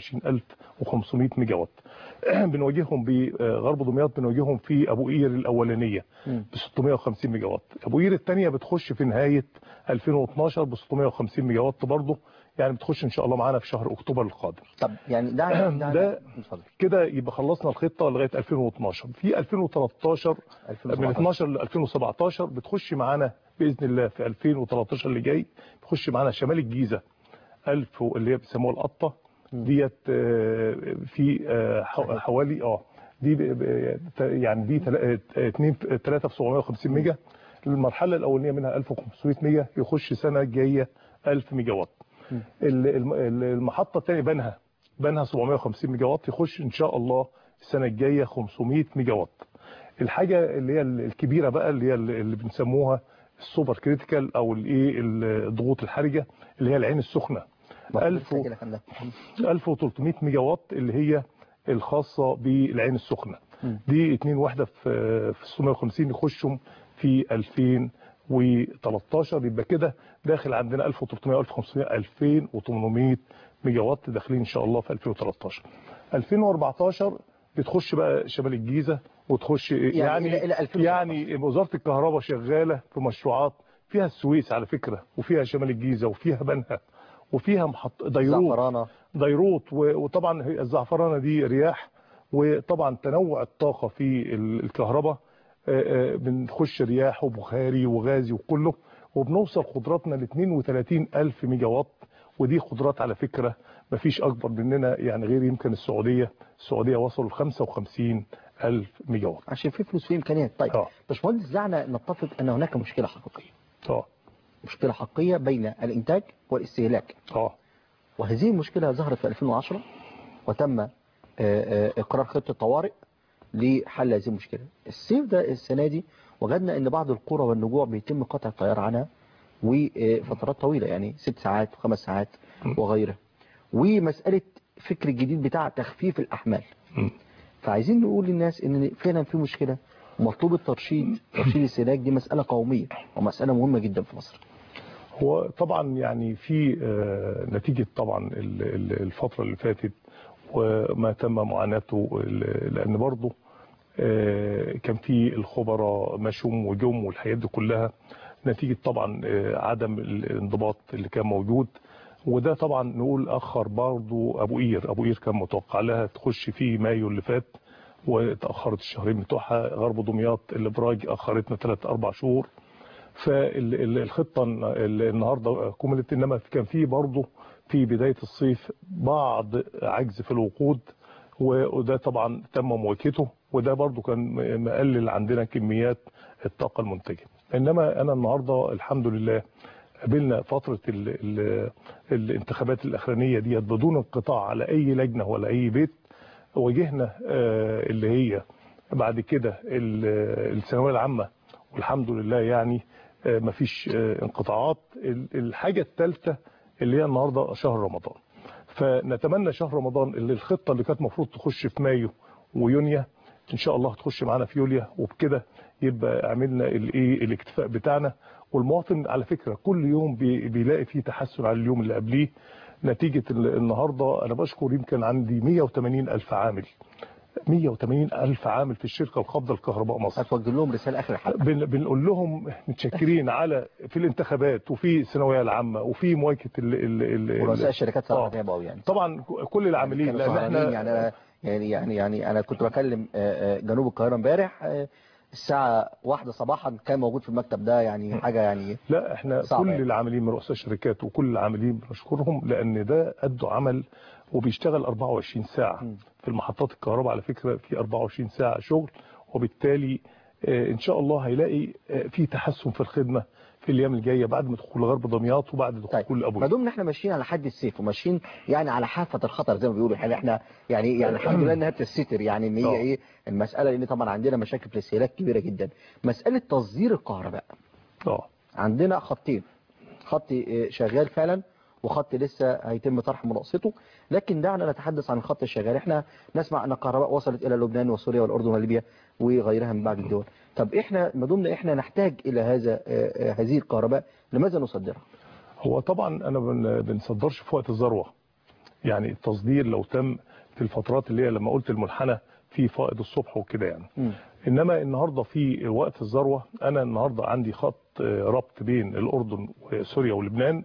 26500 ميجا وات بنواجههم بغرب دمياط بنواجههم في ابو قير الاولانيه ب 650 ميجا وات ابو قير الثانيه بتخش في نهايه 2012 ب 650 ميجا وات برضه يعني بتخش ان شاء الله معانا في شهر اكتوبر القادم طب يعني ده ده, ده اتفضل. كده يبقى خلصنا الخطه لغايه 2012 في 2013 من 12 ل 2017 بتخش معانا باذن الله في 2013 اللي جاي بتخش معانا شمال الجيزه 1000 اللي هي بيسموها القطه ديت آه، في آه، حو- حوالي اه دي ب- ب- يعني دي 2 3 في 750 ميجا المرحله الاولانيه منها 1500 ميجا يخش سنه جايه 1000 ميجا وات ال- الم- ال- المحطه الثانيه بنها بنها 750 ميجا وات يخش ان شاء الله السنه الجايه 500 ميجا وات الحاجه اللي هي الكبيره بقى اللي هي اللي بنسموها السوبر كريتيكال او الايه الضغوط الحرجه اللي هي العين السخنه 1000 و- 1300 ميجا وات اللي هي الخاصه بالعين السخنه دي اتنين واحده في في 650 يخشوا في 2013 يبقى كده داخل عندنا 1300 1500 2800 ميجا وات داخلين ان شاء الله في 2013 2014 بتخش بقى شمال الجيزه وتخش يعني يعني إلى- إلى 2014. يعني وزاره الكهرباء شغاله في مشروعات فيها السويس على فكره وفيها شمال الجيزه وفيها بنها وفيها محط ديروت زعفرانة ديروت و- وطبعا هي الزعفرانه دي رياح وطبعا تنوع الطاقه في ال- الكهرباء آه، آه، بنخش رياح وبخاري وغازي وكله وبنوصل قدراتنا ل 32 ألف ميجا وات ودي قدرات على فكرة مفيش أكبر مننا يعني غير يمكن السعودية السعودية وصلوا ل 55 ألف ميجا وات عشان في فلوس في إمكانيات طيب اه باشمهندس دعنا نتفق أن هناك مشكلة حقيقية اه مشكلة حقيقية بين الإنتاج والاستهلاك اه وهذه المشكلة ظهرت في 2010 وتم آه، آه، إقرار خطة طوارئ لحل هذه المشكلة الصيف ده السنة دي وجدنا أن بعض القرى والنجوع بيتم قطع الطيار عنها وفترات طويلة يعني ست ساعات وخمس ساعات وغيرها ومسألة فكر الجديد بتاع تخفيف الأحمال فعايزين نقول للناس ان فعلا في مشكلة ومطلوب الترشيد ترشيد السلاك دي مسألة قومية ومسألة مهمة جدا في مصر هو طبعا يعني في آه، نتيجة طبعا ال- ال- الفترة اللي فاتت وما تم معاناته ال- لأن برضه آه، كان في الخبراء مشوم وجم والحاجات دي كلها نتيجة طبعا آه، عدم الانضباط اللي كان موجود وده طبعا نقول أخر برضه أبو قير أبو قير كان متوقع لها تخش في مايو اللي فات وتأخرت الشهرين بتوعها غرب دمياط الإبراج أخرتنا 3 أربع شهور فالخطة النهاردة كملت إنما كان في برضه في بداية الصيف بعض عجز في الوقود وده طبعا تم مواجهته وده برضه كان مقلل عندنا كميات الطاقة المنتجة إنما أنا النهاردة الحمد لله قابلنا فترة ال ال الانتخابات الأخرانية ديت بدون انقطاع على أي لجنة ولا أي بيت واجهنا آه، اللي هي بعد كده ال- الثانوية العامة والحمد لله يعني آه، مفيش آه، انقطاعات ال- الحاجة الثالثة اللي هي النهاردة شهر رمضان فنتمنى شهر رمضان اللي الخطة اللي كانت المفروض تخش في مايو ويونيو ان شاء الله تخش معانا في يوليا وبكده يبقى عملنا الايه الاكتفاء بتاعنا والمواطن على فكرة كل يوم بي- بيلاقي فيه تحسن على اليوم اللي قبليه نتيجة ال- النهاردة انا بشكر يمكن عندي 180 الف عامل 180 ألف عامل في الشركة القابضة لكهرباء مصر هتوجه لهم رسالة آخر الحلقة بن بنقول لهم متشكرين على في الانتخابات وفي الثانويه العامة وفي مواجهة ال ال ال ورؤساء الشركات صراحة آه. تعبوا قوي يعني طبعا كل العاملين كانوا لان سهرانين احنا يعني أنا يعني يعني يعني أنا كنت بكلم آه، آه، جنوب القاهرة امبارح آه، الساعة واحدة صباحا كان موجود في المكتب ده يعني حاجة يعني لا احنا صعب كل يعني. العاملين من رؤساء الشركات وكل العاملين بنشكرهم لان ده ادوا عمل وبيشتغل 24 ساعة في المحطات الكهرباء على فكرة في 24 ساعة شغل وبالتالي آه، ان شاء الله هيلاقي آه، في تحسن في الخدمة في الايام الجايه بعد ما دخول غرب دمياط وبعد دخول ابو ما دمنا احنا ماشيين على حد السيف وماشيين يعني على حافة الخطر زي ما بيقولوا يعني احنا يعني يعني الحمد لله انها بتستتر يعني ان هي آه. ايه المسألة لان طبعا عندنا مشاكل في الاستهلاك كبيرة جدا مسألة تصدير الكهرباء اه عندنا خطين خط اه، شغال فعلا وخط لسه هيتم طرح مناقصته لكن دعنا نتحدث عن الخط الشغال احنا نسمع ان الكهرباء وصلت الى لبنان وسوريا والاردن وليبيا وغيرها من بعض الدول طب احنا ما دمنا احنا نحتاج الى هذا اه، اه، هذه الكهرباء لماذا نصدرها هو طبعا انا بن- بنصدرش في وقت الذروه يعني التصدير لو تم في الفترات اللي هي لما قلت المنحنى في فائض الصبح وكده يعني مم. انما النهارده في وقت الذروه انا النهارده عندي خط آه، ربط بين الاردن وسوريا ولبنان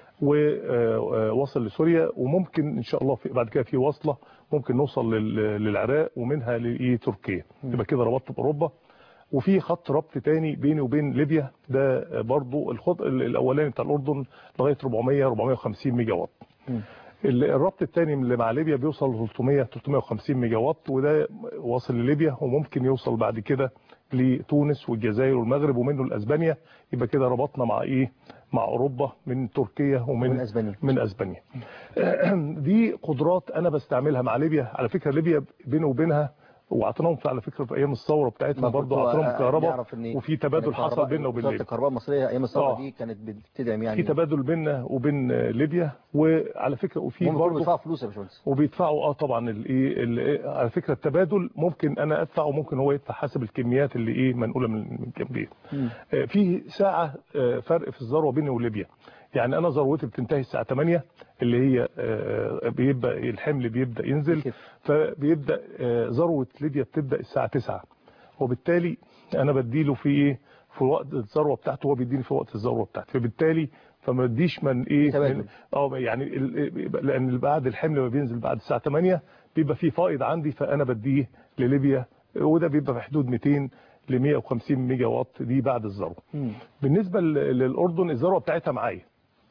ووصل لسوريا وممكن ان شاء الله في بعد كده في وصله ممكن نوصل لل- للعراق ومنها لتركيا يبقى كده ربطت باوروبا وفي خط ربط تاني بيني وبين ليبيا ده برضو الخط الاولاني بتاع الاردن لغايه 400 450 ميجا وات ال- الربط الثاني اللي مع ليبيا بيوصل ل 300 350 ميجا وات وده واصل لليبيا وممكن يوصل بعد كده لتونس والجزائر والمغرب ومنه لاسبانيا يبقى كده ربطنا مع ايه مع اوروبا من تركيا ومن من اسبانيا من اسبانيا دي قدرات انا بستعملها مع ليبيا على فكره ليبيا بينه وبينها واعطيناهم في- على فكره في ايام الثوره بتاعتنا ما برضه كنت اعطيناهم آه، كهرباء نعرف إن وفي تبادل كان حصل الكهرباء- بيننا وبين وزارة ليبيا الكهرباء المصريه ايام الثوره آه. دي كانت بتدعم يعني في تبادل بيننا وبين ليبيا وعلى فكره وفي هم برضه بيدفعوا برضه فلوس يا باشمهندس وبيدفعوا اه طبعا الايه ال- على فكره التبادل ممكن انا ادفع وممكن هو يدفع حسب الكميات اللي ايه منقوله من من جنبين آه، في ساعه آه، فرق في الذروه بيني وليبيا يعني انا ذروتي بتنتهي الساعه 8 اللي هي آه، بيبدا الحمل بيبدا ينزل فبيبدا آه، ذروه ليبيا بتبدا الساعه 9 وبالتالي انا بديله في ايه في وقت الذروه بتاعته هو بيديني في وقت الذروه بتاعتي فبالتالي فما بديش من ايه تبادل. من اه يعني ال- لان بعد الحمل ما بينزل بعد الساعه 8 بيبقى في فائض عندي فانا بديه لليبيا وده بيبقى في حدود 200 ل 150 ميجا واط دي بعد الذروه بالنسبه ل- للاردن الذروه بتاعتها معايا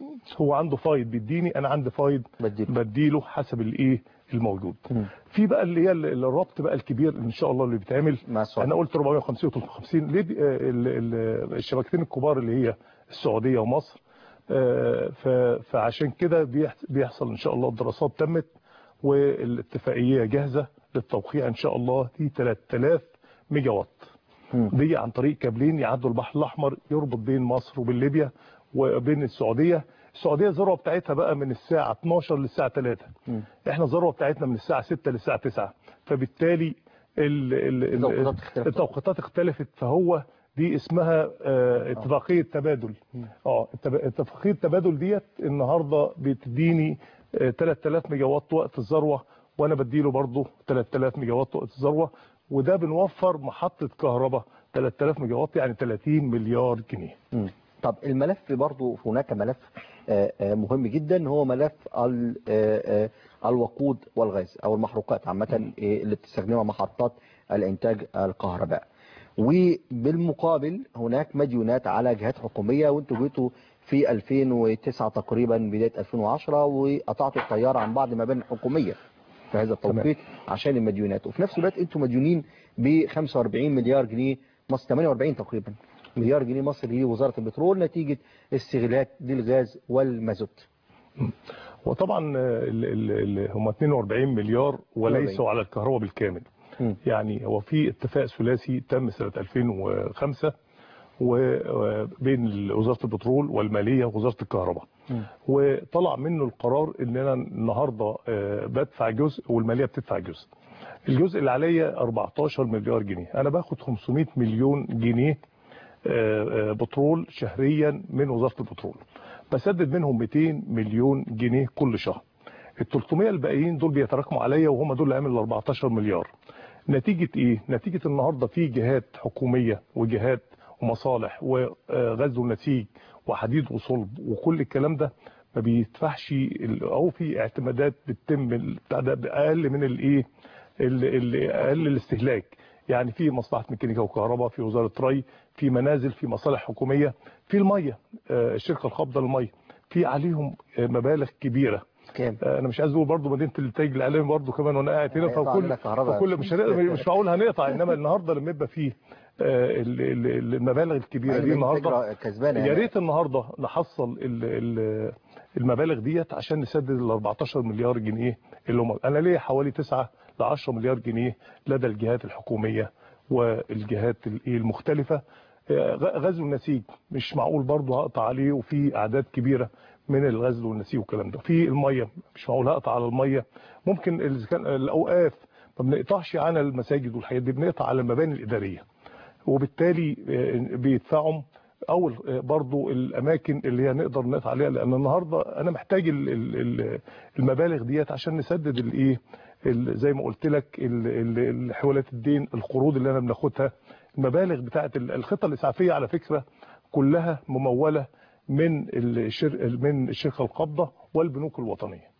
هو عنده فايض بيديني انا عندي فايض بديله حسب الايه الموجود في بقى اللي هي ال- الربط بقى الكبير ان شاء الله اللي بيتعمل انا قلت 450 و 350 ليه دي- آه، ال- ال- الشبكتين الكبار اللي هي السعوديه ومصر آه، ف- فعشان كده بيح- بيحصل ان شاء الله الدراسات تمت والاتفاقيه جاهزه للتوقيع ان شاء الله دي 3000 ميجا وات دي عن طريق كابلين يعدوا البحر الاحمر يربط بين مصر وبين ليبيا وبين السعوديه السعوديه الذروه بتاعتها بقى من الساعه 12 للساعه 3 احنا الذروه بتاعتنا من الساعه 6 للساعه 9 فبالتالي ال ال ال التوقيتات اختلفت. التوقيتات اختلفت فهو دي اسمها آه، اتفاقيه تبادل اه التب- اتفاقيه التبادل ديت النهارده بتديني آه، 3000 ميجا وات وقت الذروه وانا بديله برضه 3000 ميجا وات وقت الذروه وده بنوفر محطه كهرباء 3000 ميجا وات يعني 30 مليار جنيه مم. طب الملف برضو هناك ملف آه، آه، مهم جدا هو ملف ال- آه، آه، الوقود والغاز او المحروقات عامه آه، اللي بتستخدمها محطات الانتاج الكهرباء وبالمقابل هناك مديونات على جهات حكوميه وانتوا جيتوا في 2009 تقريبا بدايه 2010 وقطعتوا الطياره عن بعض المباني الحكوميه في هذا التوقيت عشان المديونات وفي نفس الوقت انتوا مديونين ب 45 مليار جنيه مصر 48 تقريبا مليار جنيه مصري لوزاره البترول نتيجه استغلال للغاز والمازوت وطبعا ال- ال- ال- هم 42 مليار وليسوا على الكهرباء بالكامل يعني هو في اتفاق ثلاثي تم سنة 2005 وبين وزارة البترول والمالية ووزارة الكهرباء وطلع منه القرار ان انا النهارده آه، بدفع جزء والماليه بتدفع جزء الجزء اللي عليا 14 مليار جنيه انا باخد 500 مليون جنيه آه، آه، بترول شهريا من وزاره البترول بسدد منهم 200 مليون جنيه كل شهر ال 300 الباقيين دول بيتراكموا عليا وهم دول اللي عامل ال 14 مليار نتيجه ايه نتيجه النهارده في جهات حكوميه وجهات ومصالح وغزو ونسيج وحديد وصلب وكل الكلام ده ما بيدفعش ال- او في اعتمادات بتتم ال- بتاع ده باقل من الايه ال- ال- اقل الاستهلاك يعني في مصلحه ميكانيكا وكهرباء في وزاره ري في منازل في مصالح حكوميه في الميه آه، الشركه القابضه للميه في عليهم آه، مبالغ كبيره كام انا مش عايز اقول برضه مدينه الانتاج الاعلامي برضه كمان وانا قاعد هنا هيقطع فكل علينا كهرباء. فكل مش هنقدر مش معقول هنقطع انما النهارده لما يبقى فيه آه، ال- ال- المبالغ الكبيره دي عايزين النهارده تجرى كسبانة يا يعني. ريت النهارده نحصل ال- ال- المبالغ ديت عشان نسدد ال 14 مليار جنيه اللي هم انا ليا حوالي 9 ل 10 مليار جنيه لدى الجهات الحكوميه والجهات الايه المختلفه آه، غ- غزو النسيج مش معقول برضه هقطع عليه وفي اعداد كبيره من الغزل والنسيج والكلام ده في الميه مش معقول هقطع على الميه ممكن اذا كان الاوقاف ما بنقطعش عن المساجد والحاجات دي بنقطع على المباني الاداريه وبالتالي آه، بيدفعهم او آه، برضو الاماكن اللي هي نقدر نقطع عليها لان النهارده انا محتاج ال- ال- ال- المبالغ ديت عشان نسدد الايه ال- زي ما قلت لك ال- ال- حوالات الدين القروض اللي انا بناخدها المبالغ بتاعه ال- الخطه الاسعافيه على فكره كلها مموله من الشر من الشركه القابضه والبنوك الوطنيه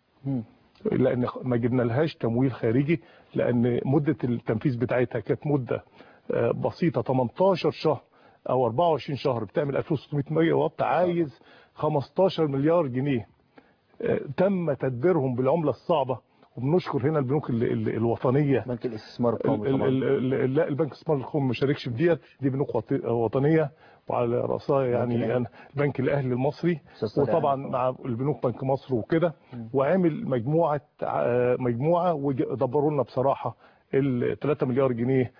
لان ما جبنا لهاش تمويل خارجي لان مده التنفيذ بتاعتها كانت مده آه، بسيطه 18 شهر او 24 شهر بتعمل 2600 ميجا وات عايز 15 مليار جنيه آه، تم تدبيرهم بالعمله الصعبه وبنشكر هنا البنوك ال- ال- الوطنيه بنك الاستثمار ال- القومي ال- طبعا ال- ال- لا البنك الاستثمار القومي ما شاركش في ديت دي بنوك وط- وطنيه وعلى راسها يعني الأهلي. أنا- البنك الاهلي المصري أستاذ صالح وطبعا يعني. مع البنوك بنك مصر وكده وعامل مجموعه ع- مجموعه ودبروا لنا بصراحه ال 3 مليار جنيه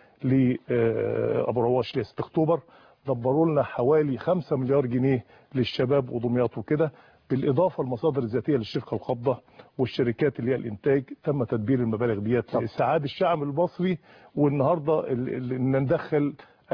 لابو رواش ل 6 اكتوبر دبروا لنا حوالي 5 مليار جنيه للشباب ودمياط وكده بالاضافه للمصادر الذاتيه للشركه القابضه والشركات اللي هي الانتاج تم تدبير المبالغ ديت لاسعاد الشعب المصري والنهارده ال- ال- ان ندخل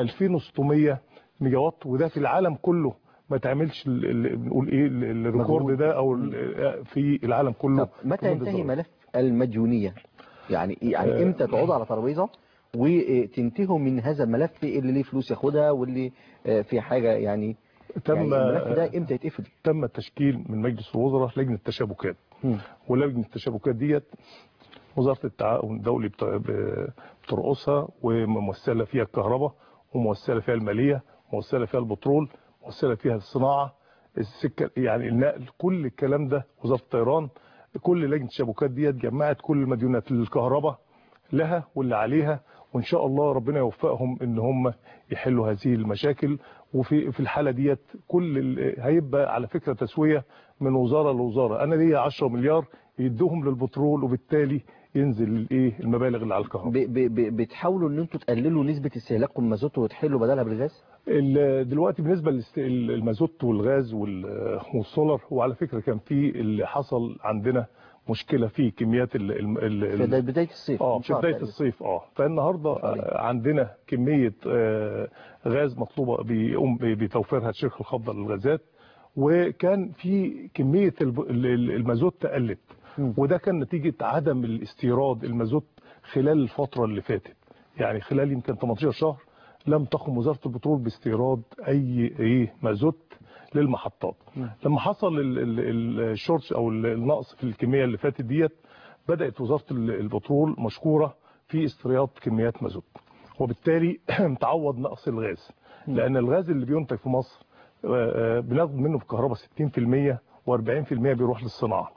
2600 ميجا وات وده في العالم كله ما تعملش ال- ال- بنقول ايه ال- ال- الريكورد ده او ال- في العالم كله متى منذ ينتهي الزراعة. ملف المديونية يعني يعني آه. امتى تقعدوا على ترابيزه وتنتهوا من هذا الملف اللي ليه فلوس ياخدها واللي آه، في حاجة يعني تم يعني الملف ده امتى يتقفل تم التشكيل من مجلس الوزراء لجنه تشابكات مم. ولجنه التشابكات ديت وزاره التعاون الدولي بت- ب- بترقصها وممثله فيها الكهرباء وممثله فيها الماليه وممثله فيها البترول وممثله فيها الصناعه السكه يعني النقل كل الكلام ده وزاره الطيران كل لجنه التشابكات ديت جمعت كل المديونات الكهرباء لها واللي عليها وان شاء الله ربنا يوفقهم ان هم يحلوا هذه المشاكل وفي في الحاله ديت كل ال- هيبقى على فكره تسويه من وزاره لوزاره انا ليا 10 مليار يدوهم للبترول وبالتالي ينزل الايه المبالغ اللي على الكهرباء ب- ب- ب- بتحاولوا ان انتوا تقللوا نسبة استهلاككم المازوت وتحلوا بدلها بالغاز ال- دلوقتي بالنسبه للمازوت والغاز وال- والسولر وعلى فكره كان في اللي حصل عندنا مشكله في كميات ال ال ال في بداية الصيف اه من في شهر بدايه تقريبا. الصيف اه فالنهارده آه، عندنا كميه آه، غاز مطلوبه بيقوم ب- بتوفيرها الشركه الخاضه للغازات وكان في كميه الب- ال- ال- المازوت قلت وده كان نتيجه عدم الاستيراد المازوت خلال الفتره اللي فاتت يعني خلال يمكن 18 شهر لم تقم وزاره البترول باستيراد اي ايه مازوت للمحطات لما حصل ال- ال- الشورت او ال- النقص في الكميه اللي فاتت ديت بدات وزاره ال- البترول مشكوره في استيراد كميات مازوت وبالتالي تعوض نقص الغاز لان الغاز اللي بينتج في مصر آه، آه، بناخد منه في الكهرباء 60% و40% بيروح للصناعه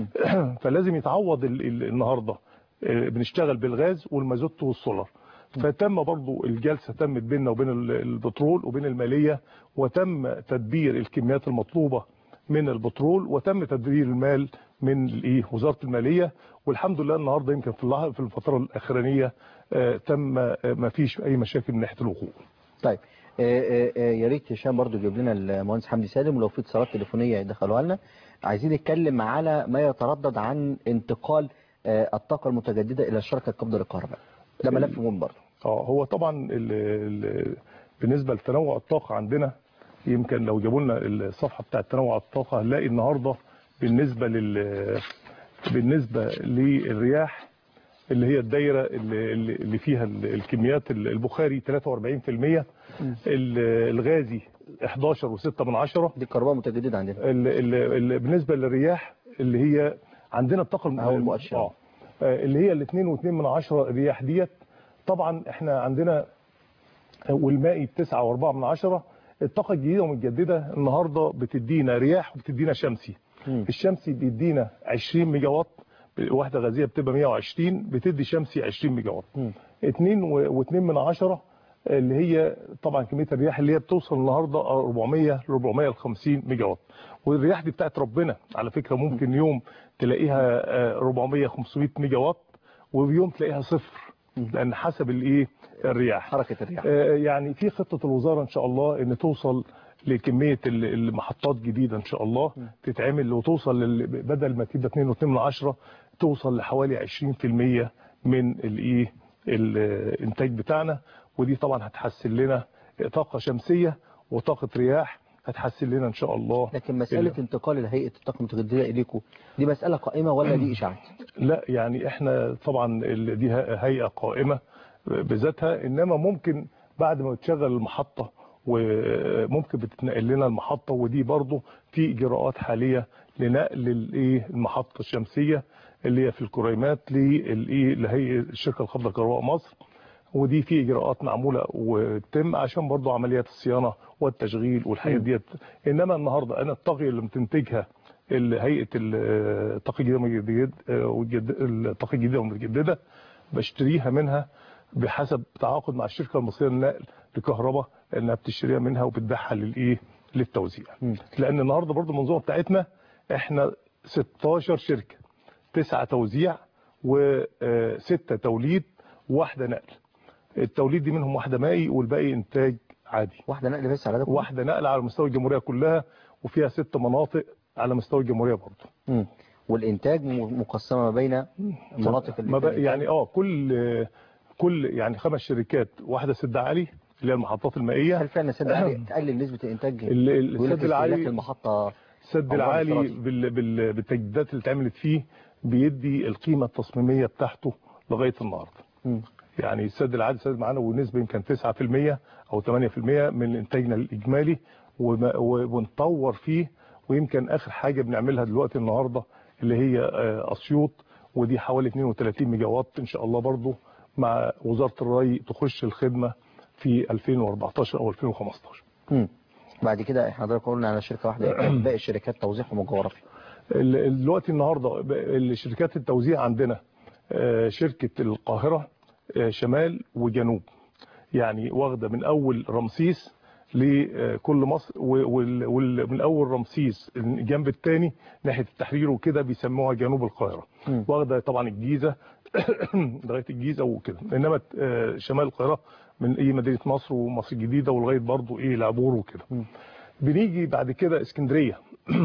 فلازم يتعوض ال- ال- النهارده آه، بنشتغل بالغاز والمازوت والسولار فتم برضو الجلسة تمت بيننا وبين ال- البترول وبين المالية وتم تدبير الكميات المطلوبة من البترول وتم تدبير المال من الايه وزارة المالية والحمد لله النهارده يمكن في اللح- في الفترة الأخرانية آه، تم آه، ما فيش أي مشاكل من ناحية الوقوع طيب آه، آه، آه، يا ريت هشام برضو يجيب لنا المهندس حمدي سالم ولو في اتصالات تليفونيه يدخلوها لنا عايزين نتكلم على ما يتردد عن انتقال آه، الطاقه المتجدده الى الشركه القابضه للكهرباء ده ملف مهم برضو اه هو طبعا ال ال بالنسبه لتنوع الطاقه عندنا يمكن لو جابوا لنا الصفحه بتاعه تنوع الطاقه هنلاقي النهارده بالنسبه لل بالنسبه للرياح اللي هي الدايره اللي, اللي اللي فيها ال- الكميات ال- البخاري 43% ال- الغازي 11 و6 من عشرة دي الكهرباء متجدده عندنا ال ال ال بالنسبه للرياح اللي هي عندنا الطاقه الم- أو المؤشر. اه آه، اللي هي الاثنين و2 من عشرة الرياح ديت طبعا احنا عندنا والمائي بتسعة واربعة من عشرة الطاقة الجديدة ومتجددة النهاردة بتدينا رياح وبتدينا شمسي الشمسي بيدينا 20 ميجا وات واحدة غازية بتبقى 120 بتدي شمسي 20 ميجا وات 2 و2 من عشرة اللي هي طبعا كمية الرياح اللي هي بتوصل النهاردة 400 ل 450 ميجا وات والرياح دي بتاعت ربنا على فكرة ممكن يوم تلاقيها آه، 400 500 ميجا وات ويوم تلاقيها صفر لان حسب الايه الرياح حركه الرياح آه، يعني في خطة الوزارة ان شاء الله ان توصل لكمية ال- المحطات جديدة ان شاء الله تتعمل وتوصل لل- بدل ما تبقى 2.2 من عشرة توصل لحوالي 20% من الايه الانتاج بتاعنا ودي طبعا هتحسن لنا طاقة شمسية وطاقة رياح هتحسن لنا ان شاء الله لكن مساله ال- انتقال الهيئه الطاقه المتجدده اليكم دي مساله قائمه ولا دي اشاعات لا يعني احنا طبعا ال- دي هيئة قائمة بذاتها انما ممكن بعد ما تشغل المحطة وممكن بتتنقل لنا المحطة ودي برضو في اجراءات حالية لنقل الايه المحطة الشمسية اللي هي في الكريمات للايه لهيئة الشركة الخاضة لكهرباء مصر ودي في اجراءات معموله وتم عشان برضو عمليات الصيانه والتشغيل والحاجات ديت انما النهارده انا الطاقه اللي بتنتجها ال- هيئه ال- الطاقه الجديده والمتجدد- والجد- الطاقه الجديده والمتجدده بشتريها منها بحسب تعاقد مع الشركه المصريه للنقل لكهرباء انها بتشتريها منها وبتبيعها للايه للتوزيع لان النهارده برضو المنظومه بتاعتنا احنا 16 شركه تسعة توزيع وستة توليد وواحده نقل التوليد دي منهم واحده مائي والباقي انتاج عادي واحده نقل بس على ده كله؟ واحده نقل على مستوى الجمهوريه كلها وفيها ست مناطق على مستوى الجمهوريه برضه مم. والانتاج م- مقسمه ما بين مناطق ما بقى الإنتاج. يعني اه كل كل يعني خمس شركات واحده سد عالي اللي هي المحطات المائيه هل فعلا سد عالي تقلل نسبه الانتاج ال- ال- بيقول لك السد العالي- استهلاك المحطه السد أو العالي الافتراضي. بال بال بالتجديدات اللي اتعملت فيه بيدي القيمه التصميميه بتاعته لغايه النهارده مم. يعني السد العالي سد معانا ونسبه يمكن 9% او 8% من انتاجنا الاجمالي وما- و- ونطور فيه ويمكن اخر حاجه بنعملها دلوقتي النهارده اللي هي آه، اسيوط ودي حوالي 32 ميجا وات ان شاء الله برضو مع وزاره الري تخش الخدمه في 2014 او 2015 مم. بعد كده احنا حضرتك قلنا على شركه واحده باقي الشركات توزيعهم الجغرافي ال- ال- دلوقتي النهارده ب- الشركات التوزيع عندنا آه، شركه القاهره آه، شمال وجنوب يعني واخده من اول رمسيس لكل مصر ومن اول رمسيس الجنب الثاني ناحيه التحرير وكده بيسموها جنوب القاهره مم. واخده طبعا الجيزه لغايه الجيزه وكده انما آه، شمال القاهره من ايه مدينه نصر ومصر الجديده ولغايه برضو ايه العبور وكده بنيجي بعد كده اسكندريه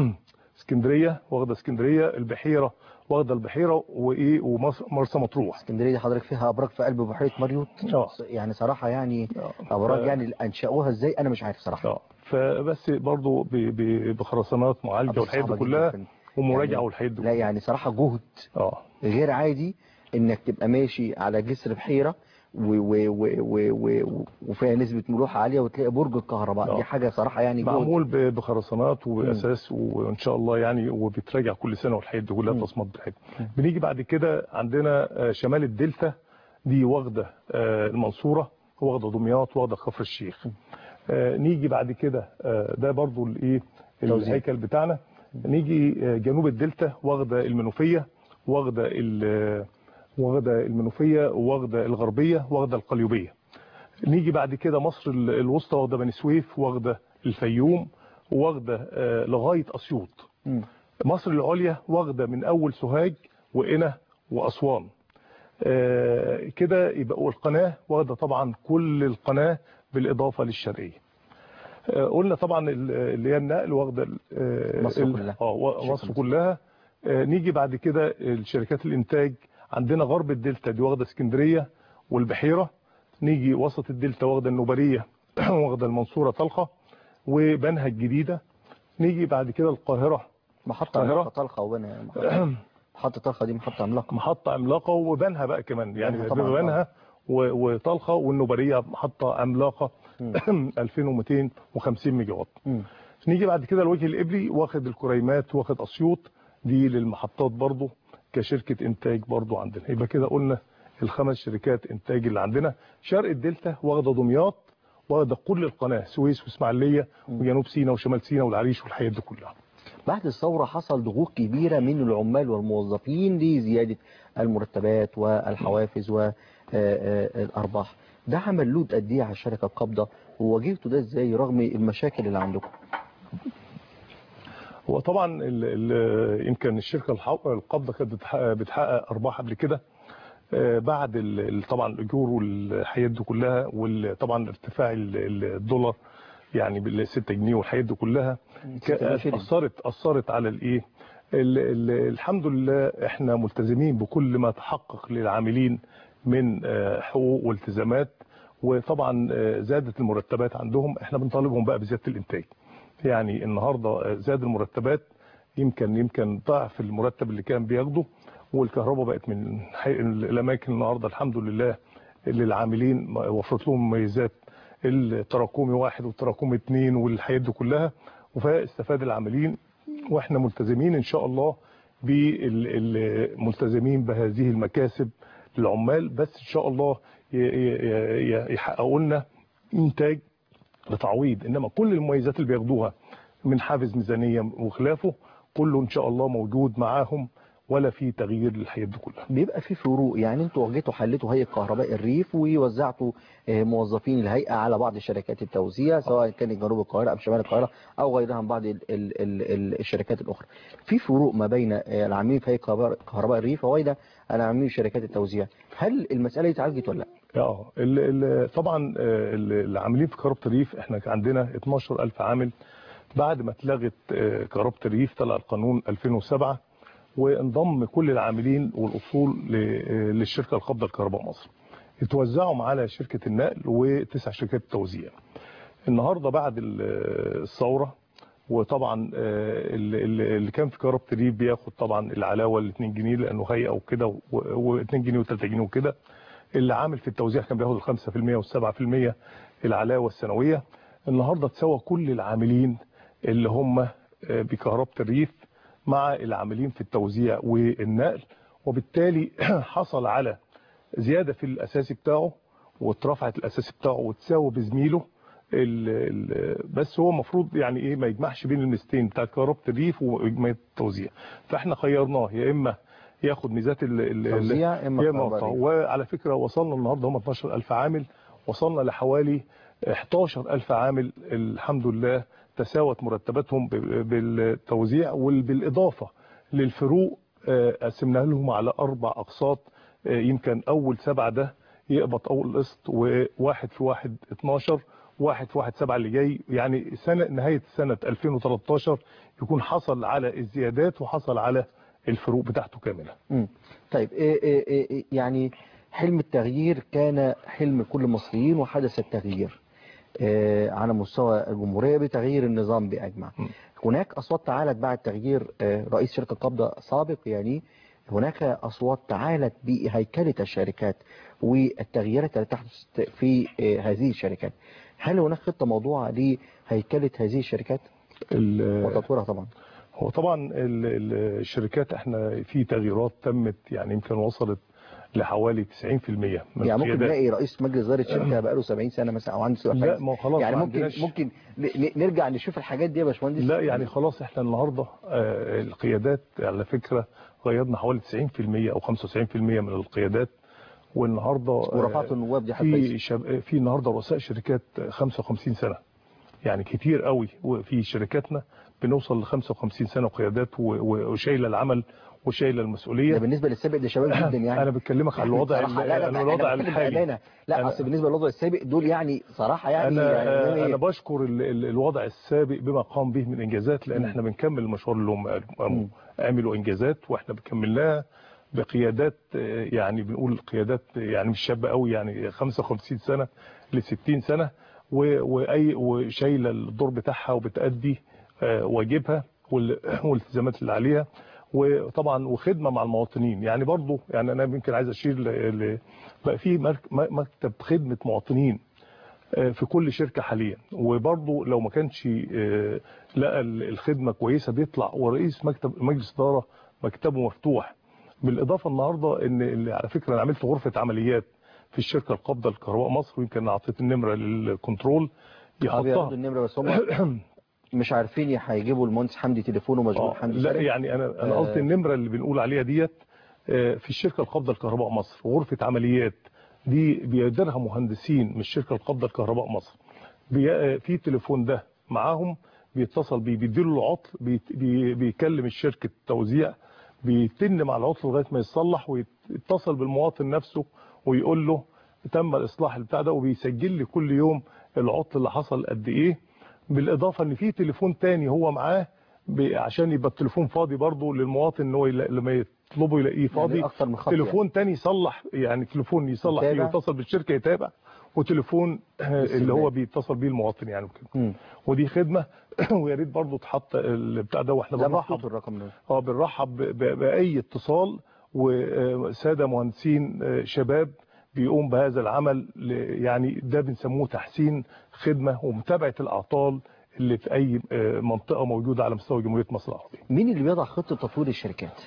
اسكندريه واخده اسكندريه البحيره واخده البحيره وايه ومرسى مطروح اسكندريه دي حضرتك فيها ابراج في قلب بحيره مريوط اه يعني صراحه يعني ابراج ف- يعني انشاوها ازاي انا مش عارف صراحه اه فبس برضو ب- ب- بخرسانات معالجه طب والحاجات دي صعبة كلها جداً في- ومراجعه يعني- والحاجات دي لا يعني صراحه جهد اه غير عادي انك تبقى ماشي على جسر بحيره و و و و و وفيها نسبه ملوحه عاليه وتلاقي برج الكهرباء آه. دي حاجه صراحه يعني جهد معمول ب- بخرسانات واساس وان شاء الله يعني وبيتراجع كل سنه والحاجات دي كلها تصميمات بالحاجات بنيجي بعد كده عندنا آه، شمال الدلتا دي واخده آه، المنصوره واخده دمياط واخده كفر الشيخ آه، نيجي بعد كده آه، ده برضو الايه توزيع. الهيكل بتاعنا نيجي آه، جنوب الدلتا واخده المنوفيه واخده ال- واخده المنوفيه واخده الغربيه واخده القليوبيه نيجي بعد كده مصر ال- الوسطى واخده بني سويف واخده الفيوم واخده آه، لغايه اسيوط مم. مصر العليا واخده من اول سوهاج وقنا واسوان آه، كده يبقى القناه واخده طبعا كل القناه بالاضافه للشرقيه آه، قلنا طبعا ال- اللي هي النقل واخده ال- آه، مصر ال- كلها. اه و- شركة مصر مصر. كلها آه، نيجي بعد كده الشركات الانتاج عندنا غرب الدلتا دي واخده اسكندريه والبحيره نيجي وسط الدلتا واخده النوبريه واخده المنصوره طلقه وبنها الجديده نيجي بعد كده القاهره محطه القاهرة. عملاقه طلقه وبنا محطه محطة طلقه دي محطه عملاقه محطة عملاقة وبنها بقى كمان يعني بنها طبعاً، بنها و- وطلقة والنوبرية محطة عملاقة 2250 ميجا وات مم. نيجي بعد كده الوجه الإبلي واخد الكريمات واخد أسيوط دي للمحطات برضو كشركة إنتاج برضو عندنا يبقى كده قلنا الخمس شركات إنتاج اللي عندنا شرق الدلتا واخدة دمياط واخدة كل القناة سويس وإسماعيلية وجنوب سيناء وشمال سيناء والعريش والحاجات دي كلها بعد الثورة حصل ضغوط كبيرة من العمال والموظفين لزيادة المرتبات والحوافز والأرباح ده عمل لود قد ايه على الشركة القابضة وواجهته ده ازاي رغم المشاكل اللي عندكم هو طبعا ال ال يمكن الشركه الح- القابضه كانت بتحقق, بتحقق ارباح قبل كده آه، بعد ال- ال- طبعا الاجور والحاجات دي كلها وطبعا ارتفاع ال- ال- الدولار يعني بال 6 جنيه والحاجات دي كلها كا- شيلين. اثرت اثرت على الايه ال- ال- الحمد لله احنا ملتزمين بكل ما تحقق للعاملين من آه، حقوق والتزامات وطبعا آه، زادت المرتبات عندهم احنا بنطالبهم بقى بزياده الانتاج يعني النهارده زاد المرتبات يمكن يمكن ضعف المرتب اللي كان بياخده والكهرباء بقت من حي- الاماكن النهارده الحمد لله اللي العاملين وفرت لهم مميزات التراكمي واحد والتراكمي اثنين والحاجات دي كلها فاستفاد العاملين واحنا ملتزمين ان شاء الله بالملتزمين بهذه المكاسب للعمال بس ان شاء الله ي- ي- ي- يحققوا لنا انتاج لتعويض انما كل المميزات اللي بياخدوها من حافز ميزانيه وخلافه كله ان شاء الله موجود معاهم ولا في تغيير للحياه دي كلها بيبقى في فروق يعني انتوا جيتوا حليتوا هيئه كهرباء الريف ووزعتوا آه، موظفين الهيئه على بعض شركات التوزيع سواء كان جنوب القاهره او شمال القاهره او غيرها من بعض ال ال ال ال الشركات الاخرى في فروق ما بين آه، العاملين في هيئه كهرباء كهرباء الريف وبين العاملين في شركات التوزيع هل المساله دي اتعالجت ولا لا اه ال- ال- طبعا آه، ال- العاملين في كهرباء الريف احنا كان عندنا 12000 عامل بعد ما اتلغت آه، كهرباء الريف طلع القانون 2007 وانضم كل العاملين والاصول ل- آه، للشركه القابضه لكهرباء مصر اتوزعوا على شركه النقل وتسع شركات التوزيع النهارده بعد ال- الثوره وطبعا آه، اللي اللي- اللي كان في كهرباء الريف بياخد طبعا العلاوه ال 2 جنيه لانه هيئه وكده و2 جنيه و3 جنيه وكده اللي عامل في التوزيع كان بياخد ال 5% وال 7% العلاوه السنويه النهارده تساوى كل العاملين اللي هم آه، بكهرباء الريف مع العاملين في التوزيع والنقل وبالتالي حصل على زياده في الاساسي بتاعه واترفعت الاساسي بتاعه وتساوى بزميله ال ال بس هو المفروض يعني ايه ما يجمعش بين الميزتين بتاع كهرباء الريف وميزات التوزيع فاحنا خيرناه يا اما ياخد ميزات ال- ال- ال- توزيع، إما يا كهرباء الريف. وعلى فكره وصلنا النهارده هم 12000 عامل وصلنا لحوالي 11000 عامل الحمد لله تساوت مرتباتهم ب- بالتوزيع وبالاضافه للفروق آه، قسمناها لهم على اربع اقساط آه، يمكن اول سبعه ده يقبض اول قسط وواحد في واحد 12 واحد في واحد سبعة اللي جاي يعني سنة نهاية سنة 2013 يكون حصل على الزيادات وحصل على الفروق بتاعته كاملة مم. طيب إيه إيه إيه إيه يعني حلم التغيير كان حلم كل المصريين وحدث التغيير آه، على مستوى الجمهورية بتغيير النظام بأجمع هناك أصوات تعالت بعد تغيير آه، رئيس شركة قبضة سابق يعني هناك أصوات تعالت بهيكلة الشركات والتغييرات التي تحدث في آه، هذه الشركات هل هناك خطة موضوعة لهيكلة هذه الشركات ال- وتطويرها طبعا هو طبعا ال- ال- الشركات احنا في تغييرات تمت يعني يمكن وصلت لحوالي 90% من يعني ممكن القيادات. نلاقي رئيس مجلس إدارة شركة بقاله 70 سنة مثلا أو عنده 70 لا ما هو خلاص يعني ما ممكن عندناش- ممكن ن- ن- نرجع نشوف الحاجات دي يا باشمهندس لا يعني خلاص احنا النهارده آه، القيادات على فكره غيرنا حوالي 90% او 95% من القيادات والنهارده آه، ورفعتوا النواب دي حتى في شب... في النهارده رؤساء شركات 55 سنه يعني كتير قوي وفي شركاتنا بنوصل ل 55 سنه قيادات و... و- وشايله العمل وشايله المسؤوليه ده بالنسبة للسابق ده شباب جدا يعني انا بكلمك على الوضع صراحة لا لا ال- لا الوضع أنا بتكلم الحالي بأمانة. لا أنا- أصل بالنسبة للوضع السابق دول يعني صراحة يعني انا يعني انا بشكر ال- ال- الوضع السابق بما قام به من انجازات لان احنا بنكمل المشوار اللي هم قاموا- عملوا انجازات واحنا بنكملناها بقيادات آه، يعني بنقول قيادات يعني مش شابه قوي يعني 55 سنه ل 60 سنه و- واي وشايله الدور بتاعها وبتادي آه، واجبها وال- والالتزامات اللي عليها وطبعا وخدمه مع المواطنين يعني برضو يعني انا يمكن عايز اشير ل- ل- بقى في مرك- مكتب خدمه مواطنين في كل شركة حاليا وبرضه لو ما كانش آه، لقى ال- الخدمة كويسة بيطلع ورئيس مكتب مجلس إدارة مكتبه مفتوح بالإضافة النهاردة إن اللي على فكرة أنا عملت غرفة عمليات في الشركة القابضة لكهرباء مصر ويمكن أعطيت النمرة للكنترول بياخدوا يحطها النمرة بس هم مش عارفين هيجيبوا المهندس حمدي تليفونه مشغول آه، حمدي لا سالم. يعني انا انا آه. قصدي النمره اللي بنقول عليها ديت آه، في الشركه القابضه لكهرباء مصر غرفه عمليات دي بيديرها مهندسين من الشركه القابضه لكهرباء مصر بي- آه، في تليفون ده معاهم بيتصل بيه بيديله العطل بيت- بي- بيكلم الشركه توزيع بيتن مع العطل لغايه ما يتصلح ويتصل بالمواطن نفسه ويقول له تم الاصلاح بتاع ده وبيسجل لي كل يوم العطل اللي حصل قد ايه بالاضافه ان في تليفون تاني هو معاه ب- عشان يبقى التليفون فاضي برضه للمواطن ان هو يلا- لما يطلبه يلاقيه فاضي أكتر من خط تليفون تاني يصلح يعني تليفون يصلح فيه يتابع. ويتصل بالشركه يتابع وتليفون آه، اللي هو بيتصل بيه المواطن يعني وكده مم. ودي خدمه ويا ريت برضه تحط البتاع ده واحنا ده بنرحب بحط الرقم ده اه بنرحب ب- ب- باي اتصال وساده مهندسين آه، شباب بيقوم بهذا العمل ل- يعني ده بنسموه تحسين خدمه ومتابعه الاعطال اللي في اي آه، منطقه موجوده على مستوى جمهوريه مصر العربيه. مين اللي بيضع خطة تطوير الشركات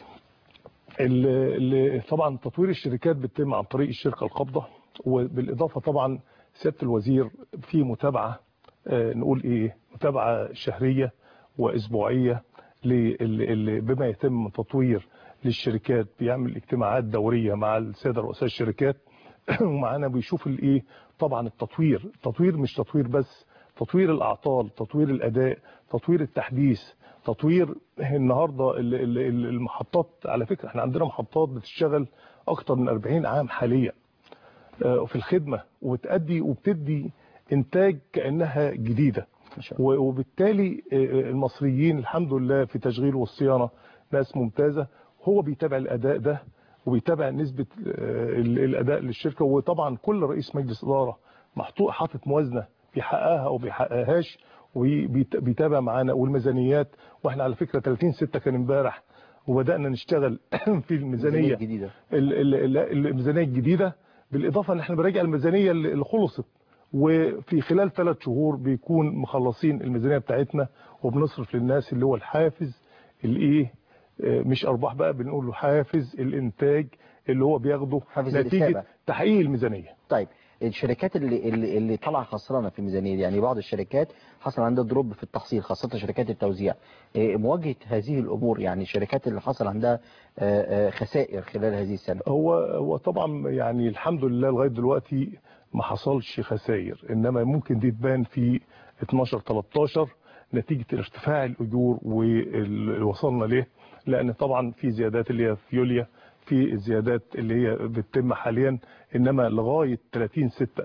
ال- ال- طبعا تطوير الشركات بيتم عن طريق الشركه القابضه وبالاضافه طبعا سياده الوزير في متابعه آه، نقول ايه متابعه شهريه واسبوعيه لل- ال- بما يتم من تطوير للشركات بيعمل اجتماعات دوريه مع الساده رؤساء الشركات ومعانا بيشوف الايه طبعا التطوير التطوير مش تطوير بس تطوير الاعطال تطوير الاداء تطوير التحديث تطوير النهارده ال- ال- ال- المحطات على فكره احنا عندنا محطات بتشتغل اكتر من 40 عام حاليا آه، في الخدمه وبتأدي وبتدي انتاج كانها جديده و- وبالتالي آه، المصريين الحمد لله في تشغيل والصيانه ناس ممتازه هو بيتابع الاداء ده وبيتابع نسبه آه، ال- الاداء للشركه وطبعا كل رئيس مجلس اداره محطوط حاطط موازنه بيحققها او بيحققهاش وبيتابع معانا والميزانيات واحنا على فكره 30 6 كان امبارح وبدانا نشتغل في الميزانيه الجديدة ال- ال- ال- الميزانيه الجديده بالاضافه ان احنا بنراجع الميزانيه اللي اللي خلصت وفي خلال ثلاث شهور بيكون مخلصين الميزانيه بتاعتنا وبنصرف للناس اللي هو الحافز الايه آه، مش ارباح بقى بنقول له حافز الانتاج اللي هو بياخده حافز نتيجه الإثابة. تحقيق الميزانيه طيب الشركات اللي اللي, اللي طالعه خسرانه في الميزانيه دي يعني بعض الشركات حصل عندها دروب في التحصيل خاصه شركات التوزيع إيه، مواجهه هذه الامور يعني الشركات اللي حصل عندها آه، آه، خسائر خلال هذه السنه هو هو طبعا يعني الحمد لله لغايه دلوقتي ما حصلش خسائر انما ممكن دي تبان في 12 13 نتيجه ارتفاع الاجور واللي وصلنا له لان طبعا في زيادات اللي هي في يوليا في الزيادات اللي هي بتتم حاليا انما لغايه 30 6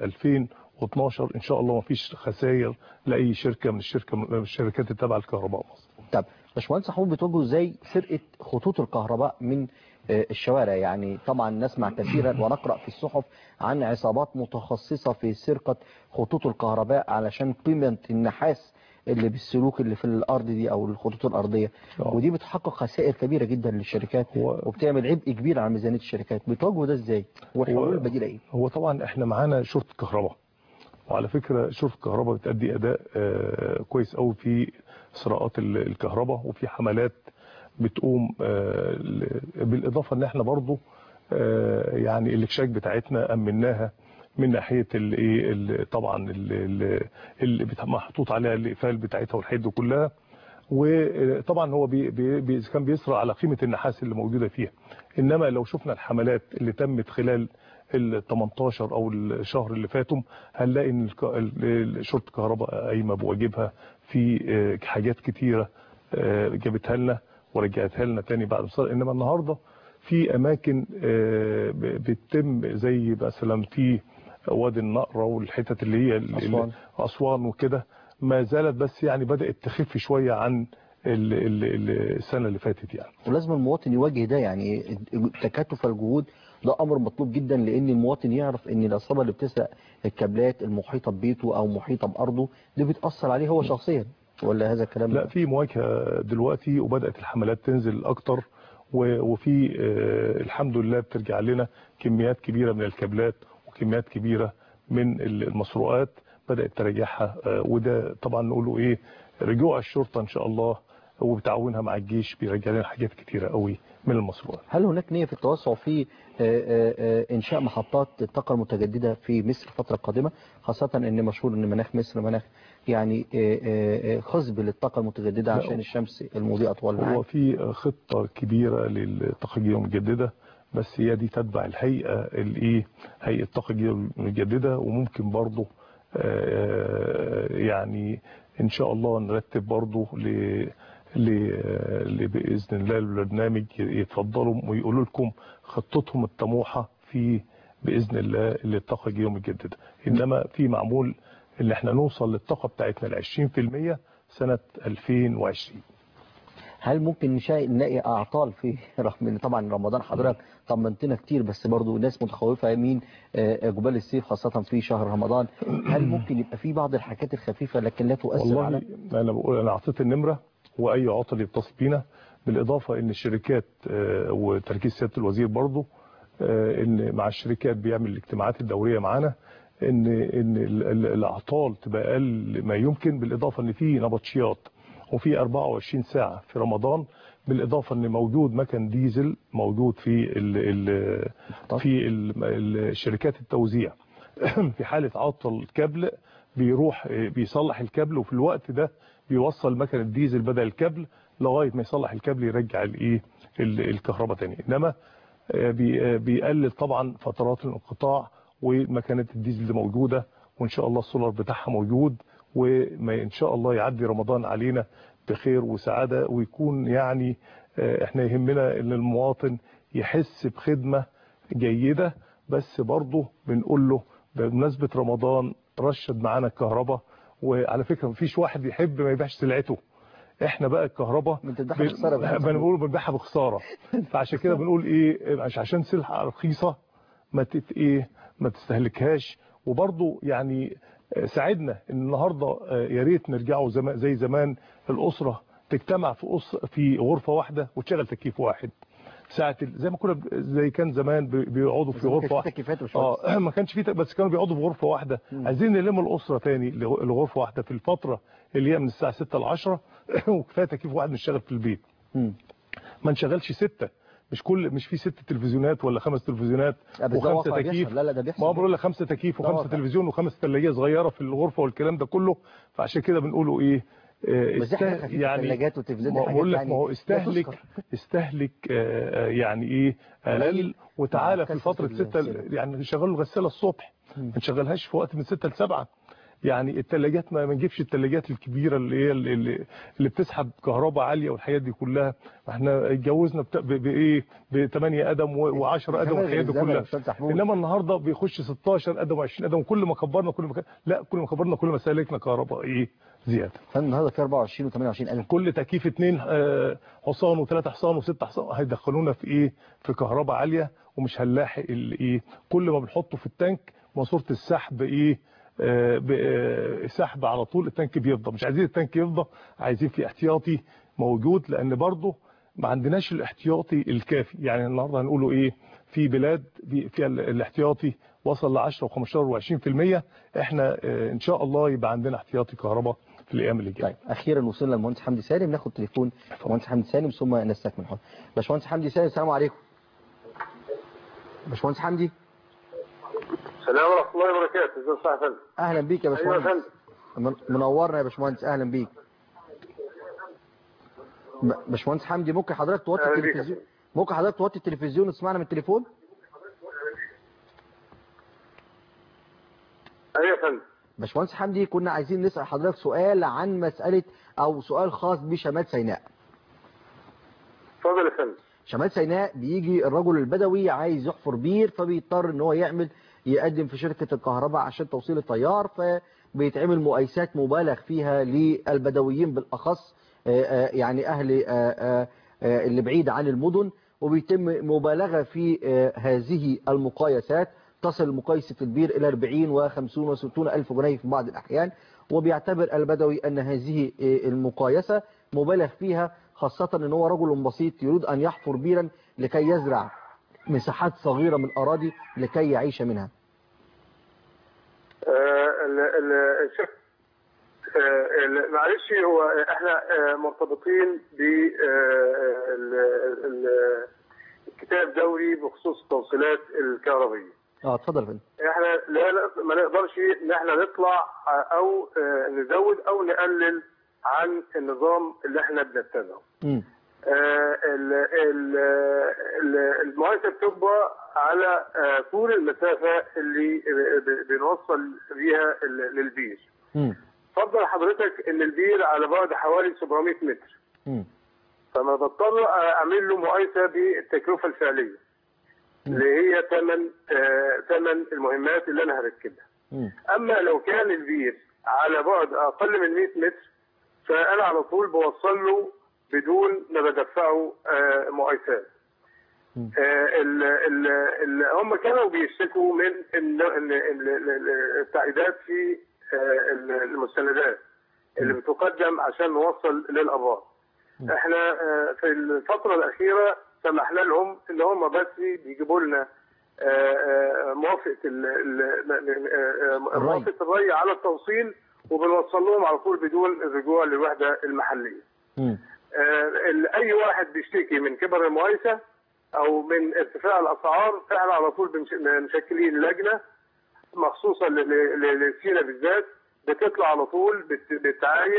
2012 ان شاء الله ما فيش خسائر لاي شركه من الشركه من الشركات التابعه لكهرباء مصر طب باشمهندس حمود بتواجهوا ازاي سرقه خطوط الكهرباء من آه، الشوارع يعني طبعا نسمع كثيرا ونقرا في الصحف عن عصابات متخصصه في سرقه خطوط الكهرباء علشان قيمه النحاس اللي بالسلوك اللي في الارض دي او الخطوط الارضيه ودي بتحقق خسائر كبيره جدا للشركات وبتعمل عبء كبير على ميزانيه الشركات بتواجهوا ده ازاي والحلول البديله ايه هو طبعا احنا معانا شرطه كهرباء وعلى فكره شرطه الكهرباء بتأدي اداء آه، كويس قوي في سرقات ال- الكهرباء وفي حملات بتقوم آه، ل- بالاضافه ان احنا برضو آه، يعني الاكشاك بتاعتنا امناها من ناحيه الايه ال- طبعا ال- ال- اللي بت- محطوط عليها الاقفال بتاعتها والحاجات دي كلها وطبعا هو بي بي بي كان بيسرع على قيمه النحاس اللي موجوده فيها انما لو شفنا الحملات اللي تمت خلال ال 18 او الشهر اللي فاتوا هنلاقي ان الك- ال- شرطه الكهرباء قايمه بواجبها في آه، حاجات كتيره آه، جابتها لنا ورجعتها لنا تاني بعد الصلاة انما النهارده في اماكن آه، ب- بتتم زي مثلا في وادي النقره والحتت اللي هي ال- أسوان. اسوان وكده ما زالت بس يعني بدات تخف شويه عن ال- ال- ال- السنه اللي فاتت يعني ولازم المواطن يواجه ده يعني تكاتف الجهود ده امر مطلوب جدا لان المواطن يعرف ان العصابه اللي بتسرق الكابلات المحيطه ببيته او محيطه بارضه دي بتاثر عليه هو شخصيا ولا هذا الكلام لا في مواجهه دلوقتي وبدات الحملات تنزل اكتر و- وفي آه، الحمد لله بترجع لنا كميات كبيره من الكابلات وكميات كبيره من المسروقات بدات ترجعها آه، وده طبعا نقوله ايه رجوع الشرطه ان شاء الله وبتعاونها مع الجيش بيرجع لنا حاجات كتيره قوي من المسروقات هل هناك نية في التوسع في آه، آه، آه، إنشاء محطات الطاقة المتجددة في مصر الفترة القادمة خاصة أن مشهور أن مناخ مصر مناخ يعني آه، آه، آه، خصب للطاقة المتجددة لا، عشان الشمس المضيئة طوال هو العام في خطة كبيرة للطاقة الجديدة المتجددة بس هي دي تتبع الهيئة الايه هيئة الطاقة الجديدة المتجددة وممكن برضه آه، يعني ان شاء الله نرتب برضه ل ل- ل- باذن الله البرنامج يتفضلوا ويقولوا لكم خطتهم الطموحه في باذن الله للطاقه الجديده المتجدده انما في معمول ان احنا نوصل للطاقه بتاعتنا ل 20% سنه 2020 هل ممكن نشا- نلاقي أعطال في رغم أن طبعا رمضان حضرتك طمنتنا كتير بس برضو ناس متخوفة من آه، جبال الصيف خاصة في شهر رمضان هل ممكن يبقى في بعض الحاجات الخفيفة لكن لا تؤثر والله على انا بقول انا اعطيت النمره واي عطل يتصل بينا بالاضافه ان الشركات آه، وتركيز سياده الوزير برضه آه، ان مع الشركات بيعمل الاجتماعات الدوريه معانا ان ان ال- ال- الاعطال تبقى اقل ما يمكن بالاضافه ان في نبطشيات وفي 24 ساعه في رمضان بالاضافه ان موجود مكن ديزل موجود في ال ال في ال- ال- شركات التوزيع في حاله عطل كابل بيروح بيصلح الكابل وفي الوقت ده بيوصل مكنه الديزل بدل الكابل لغايه ما يصلح الكابل يرجع الايه ال- الكهرباء تاني انما آه، بي- آه، بيقلل طبعا فترات الانقطاع ومكانات الديزل اللي موجوده وان شاء الله السولار بتاعها موجود وما ان شاء الله يعدي رمضان علينا بخير وسعاده ويكون يعني آه، احنا يهمنا ان المواطن يحس بخدمه جيده بس برضه بنقول له بمناسبه رمضان رشد معانا الكهرباء وعلى فكره مفيش واحد يحب ما يبيعش سلعته احنا بقى الكهرباء انت بتبيعها بخسارة بقى. بنقول بنبيعها بخساره فعشان كده بنقول ايه مش عشان سلعه رخيصه ما تت ايه ما تستهلكهاش وبرضه يعني آه، ساعدنا ان النهارده آه، يا ريت نرجعوا زمان زي زمان الاسره تجتمع في أسرة في غرفه واحده وتشغل تكييف واحد ساعه ال- زي ما كنا ب- زي كان زمان بي- بيقعدوا في ما كانش غرفه في واحده تكييفات مش اه ما كانش في ت- بس كانوا بيقعدوا في غرفه واحده عايزين نلم الاسره تاني لغ- لغرفه واحده في الفتره اللي هي من الساعه 6 ل 10 وكفايه تكييف واحد نشتغل في البيت مم. ما نشغلش ستة مش كل مش في ست تلفزيونات ولا خمس تلفزيونات لا، بس ده وخمسه واقع تكييف بيحصل. لا، لا، ده بيحصل. ما هو بقول لك خمسه تكييف ده وخمسه واقع. تلفزيون وخمس ثلاجات صغيره في الغرفه والكلام ده كله فعشان كده بنقوله ايه آه، بس احنا استه- خفيف الثلاجات والتلفزيون دي ما حاجات بقول لك يعني ما هو لا استهلك تذكر. استهلك آه، آه، يعني ايه اقل قليل. وتعالى مع في كثرة فتره ال- 6 السلة. يعني نشغل الغساله الصبح ما نشغلهاش في وقت من 6 ل 7 يعني الثلاجات ما ما نجيبش الثلاجات الكبيره اللي هي اللي, اللي- اللي بتسحب كهرباء عاليه والحاجات دي كلها احنا اتجوزنا بت- ب- بايه ب 8 قدم و10 قدم بكمال والحاجات دي الزمن يا كلها أستاذ محمود. انما النهارده بيخش 16 قدم و20 قدم وكل ما كبرنا كل ما ك... لا كل ما كبرنا كل ما سلكنا كهرباء ايه زياده فالنهارده في 24 و28 الف كل تكييف اتنين آه، حصان وثلاثة حصان وستة حصان هيدخلونا في ايه في كهرباء عالية ومش هنلاحق الايه كل ما بنحطه في التانك ماسوره السحب ايه آه، ب- آه، سحب على طول التانك بيفضى مش عايزين التانك يفضى عايزين في احتياطي موجود لان برضه ما عندناش الاحتياطي الكافي يعني النهارده هنقوله ايه في بلاد بي- فيها ال- الاحتياطي وصل ل 10 و15 و20% احنا آه، ان شاء الله يبقى عندنا احتياطي كهرباء في الايام اللي جايه طيب اخيرا وصلنا للمهندس حمدي سالم ناخد تليفون المهندس حمدي سالم ثم نستكمل حوار باشمهندس حمدي سالم السلام عليكم باشمهندس حمدي السلام ورحمه الله وبركاته ازي صاحب فندم اهلا بيك يا ايوه يا باشمهندس فندم من- منورنا يا باشمهندس اهلا بيك ب- باشمهندس حمدي ممكن حضرتك توطي أهلا بيك يا التلفزيون ممكن حضرتك توطي التلفزيون وتسمعنا من التليفون ايوه يا فندم باشمهندس حمدي كنا عايزين نسأل حضرتك سؤال عن مسألة أو سؤال خاص بشمال سيناء اتفضل يا فندم شمال سيناء بيجي الرجل البدوي عايز يحفر بير فبيضطر ان هو يعمل يقدم في شركة الكهرباء عشان توصيل التيار فبيتعمل مقايسات مبالغ فيها للبدويين بالأخص آه، آه، يعني أهل آه، آه، آه، اللي بعيد عن المدن وبيتم مبالغة في آه، هذه المقايسات تصل مقايسة البير إلى 40 و50 و60 ألف جنيه في بعض الأحيان وبيعتبر البدوي أن هذه آه، المقايسة مبالغ فيها خاصة أن هو رجل بسيط يريد أن يحفر بيرا لكي يزرع مساحات صغيرة من الأراضي لكي يعيش منها آه، ال- ال- الشيخ آه، ال- معلش هو احنا آه، مرتبطين ب آه، ال- ال- الكتاب دوري بخصوص التوصيلات الكهربائيه اه اتفضل يا فندم احنا لا لا- ما نقدرش ان احنا نطلع او آه، نزود او نقلل عن النظام اللي احنا بنتبعه مم. آه، ال- ال- ال- المقايسه بتبقى على آه، طول المسافه اللي ب- ب- بنوصل بيها ال- للبير. مم. اتفضل حضرتك ان البير على بعد حوالي 700 متر مم. فانا بضطر اعمل له مقايسه بالتكلفه الفعليه اللي هي ثمن ثمن المهمات اللي انا هركبها. مم. اما لو كان البير على بعد اقل من 100 متر فانا على طول بوصل له بدون ما بدفعه آه، مقايسات. آه، ال- ال- ال- هم كانوا بيشتكوا من ال- ال- ال- ال- التعقيدات في آه، ال- المستندات اللي بتقدم عشان نوصل للابار. احنا آه، في الفتره الاخيره سمحنا لهم ان هم بس بيجيبوا لنا آه، آه، موافقه ال- ال- آه، آه، الري. موافقه الري على التوصيل وبنوصل لهم على طول بدون الرجوع للوحده المحليه. مم. آه، ال- اي واحد بيشتكي من كبر المقايسه او من ارتفاع الاسعار احنا على طول بنش- مشكلين لجنه مخصوصه ل- ل- ل- لسينا بالذات بتطلع على طول بت- بتعاين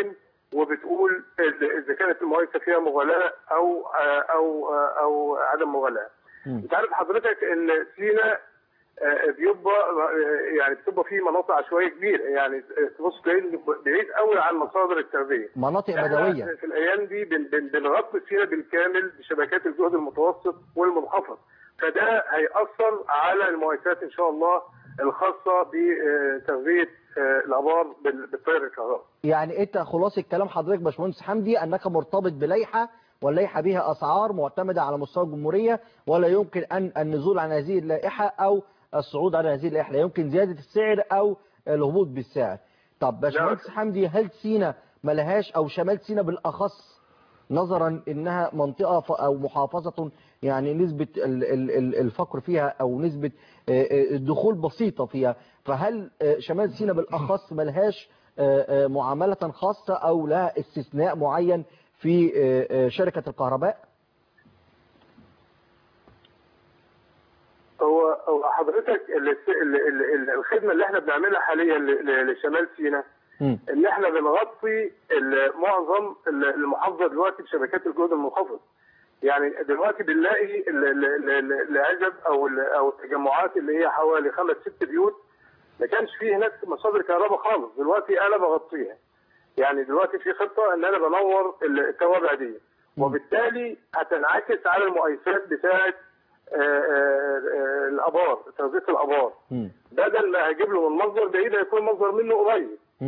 وبتقول إذا- اذا كانت المقايسه فيها مغالاه او او او عدم مغالاه. انت عارف حضرتك ان سينا آه، بيبقى آه، يعني بتبقى في مناطق عشوائيه كبيره يعني تبص تلاقي بعيد قوي عن مصادر التغذيه. مناطق إحنا بدوية في الايام دي بن- بن- بنغطي سينا بالكامل بشبكات الجهد المتوسط والمنخفض فده هيأثر على المقايسات ان شاء الله الخاصه بتغذيه آه، الابار بال- بالتيار الكهربائي. يعني انت خلاصة كلام حضرتك باشمهندس حمدي انك مرتبط بلائحة واللائحة بها اسعار معتمدة على مستوى الجمهورية ولا يمكن ان النزول عن هذه اللائحة او الصعود على هذه اللائحة لا يمكن زيادة السعر او الهبوط بالسعر طب باشمهندس حمدي هل سينا ملهاش او شمال سينا بالاخص نظرا انها منطقة ف- او محافظة يعني نسبة ال- ال- ال- الفقر فيها او نسبة آه، آه، الدخول بسيطة فيها فهل آه، شمال سينا بالاخص ملهاش آه، آه، معاملة خاصة او لها استثناء معين في آه، آه، شركة الكهرباء هو هو حضرتك ال- ال- ال- ال- الخدمه اللي احنا بنعملها حاليا ل- ل- لشمال سينا ان احنا بنغطي ال- معظم ال- المحافظه دلوقتي بشبكات الجهد المنخفض يعني دلوقتي بنلاقي ال- ال- ال- ال- العزب او ال- او التجمعات اللي هي حوالي خمس ست بيوت ما كانش فيه هناك مصادر كهرباء خالص دلوقتي انا بغطيها يعني دلوقتي في خطه ان انا بنور التوابع دي وبالتالي هتنعكس على المقايسات بتاعه آه، آه، آه، الابار تغذيه الابار بدل ما هجيب له من مصدر بعيد هيكون مصدر منه قريب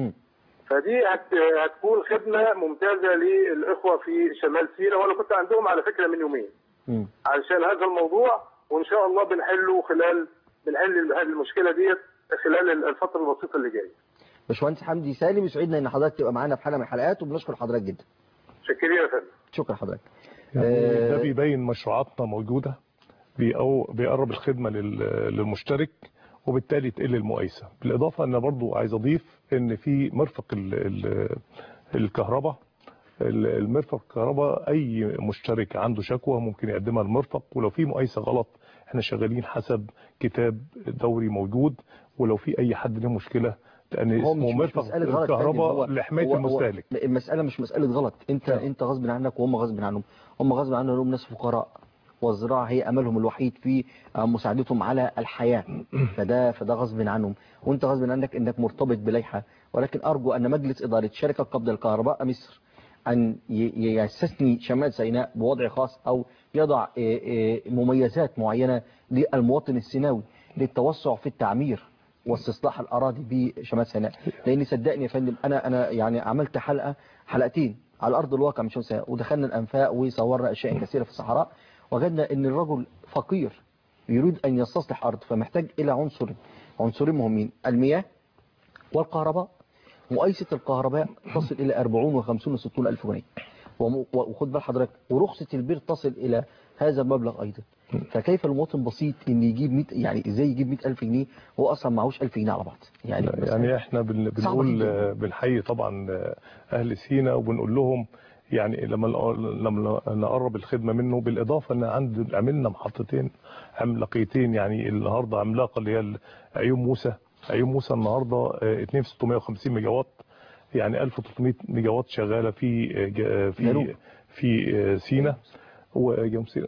فدي هت... هتكون خدمه ممتازه للاخوه في شمال سيناء وانا كنت عندهم على فكره من يومين علشان هذا الموضوع وان شاء الله بنحله خلال بنحل هذه المشكله ديت خلال الفتره البسيطه اللي جايه باشمهندس حمدي سالم يسعدنا ان حضرتك تبقى معانا في حلقة من الحلقات وبنشكر حضرتك جدا شكرا يا فندم شكرا حضرتك يعني ده بيبين مشروعاتنا موجودة بيقو- بيقرب الخدمة لل- للمشترك وبالتالي تقل المقايسة بالإضافة أن برضو عايز أضيف أن في مرفق ال- ال- الكهرباء ال- المرفق الكهرباء أي مشترك عنده شكوى ممكن يقدمها المرفق ولو في مقايسة غلط احنا شغالين حسب كتاب دوري موجود ولو في أي حد له مشكلة لأن هو اسمه مش, مش مرفق مسألة غلط تاني، الكهرباء هو- لحماية هو- هو المستهلك المسألة مش مسألة غلط انت انت غصب عنك وهم غصب عنهم هم غصب عنهم هم ناس فقراء والزراعة هي أملهم الوحيد في آه، مساعدتهم على الحياة فده فده غصب عنهم وانت غصب عنك انك مرتبط بلائحة ولكن أرجو أن مجلس إدارة شركة قبض الكهرباء مصر أن ي- يستثني شمال سيناء بوضع خاص أو يضع آه، آه، مميزات معينة للمواطن السيناوي للتوسع في التعمير واستصلاح الأراضي بشمال سيناء لأن صدقني يا فندم أنا أنا يعني عملت حلقة حلقتين على أرض الواقع مش سيناء ودخلنا الأنفاق وصورنا أشياء كثيرة في الصحراء وجدنا أن الرجل فقير يريد أن يستصلح أرض فمحتاج إلى عنصر عنصرين مهمين المياه والكهرباء مقايسة الكهرباء تصل إلى 40 و50 و60 ألف جنيه وم- وخد بال حضرتك ورخصة البير تصل إلى هذا المبلغ أيضا فكيف المواطن بسيط ان يجيب 100 يعني ازاي يجيب 100000 جنيه وهو اصلا معهوش 1000 جنيه على بعض يعني يعني احنا بن- صعب بنقول جداً. آه، بنحيي طبعا آه، اهل سينا وبنقول لهم يعني لما لما نقرب الخدمه منه بالاضافه ان عند عملنا محطتين عملاقيتين يعني النهارده عملاقه اللي هي عيون موسى عيون موسى النهارده آه، 2650 ميجا وات يعني 1300 ميجا وات شغاله في آه، جا- جنوب. في في آه، سينا وجنوب سينا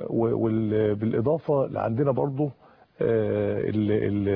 وبالاضافه عندنا برضو آه، ال-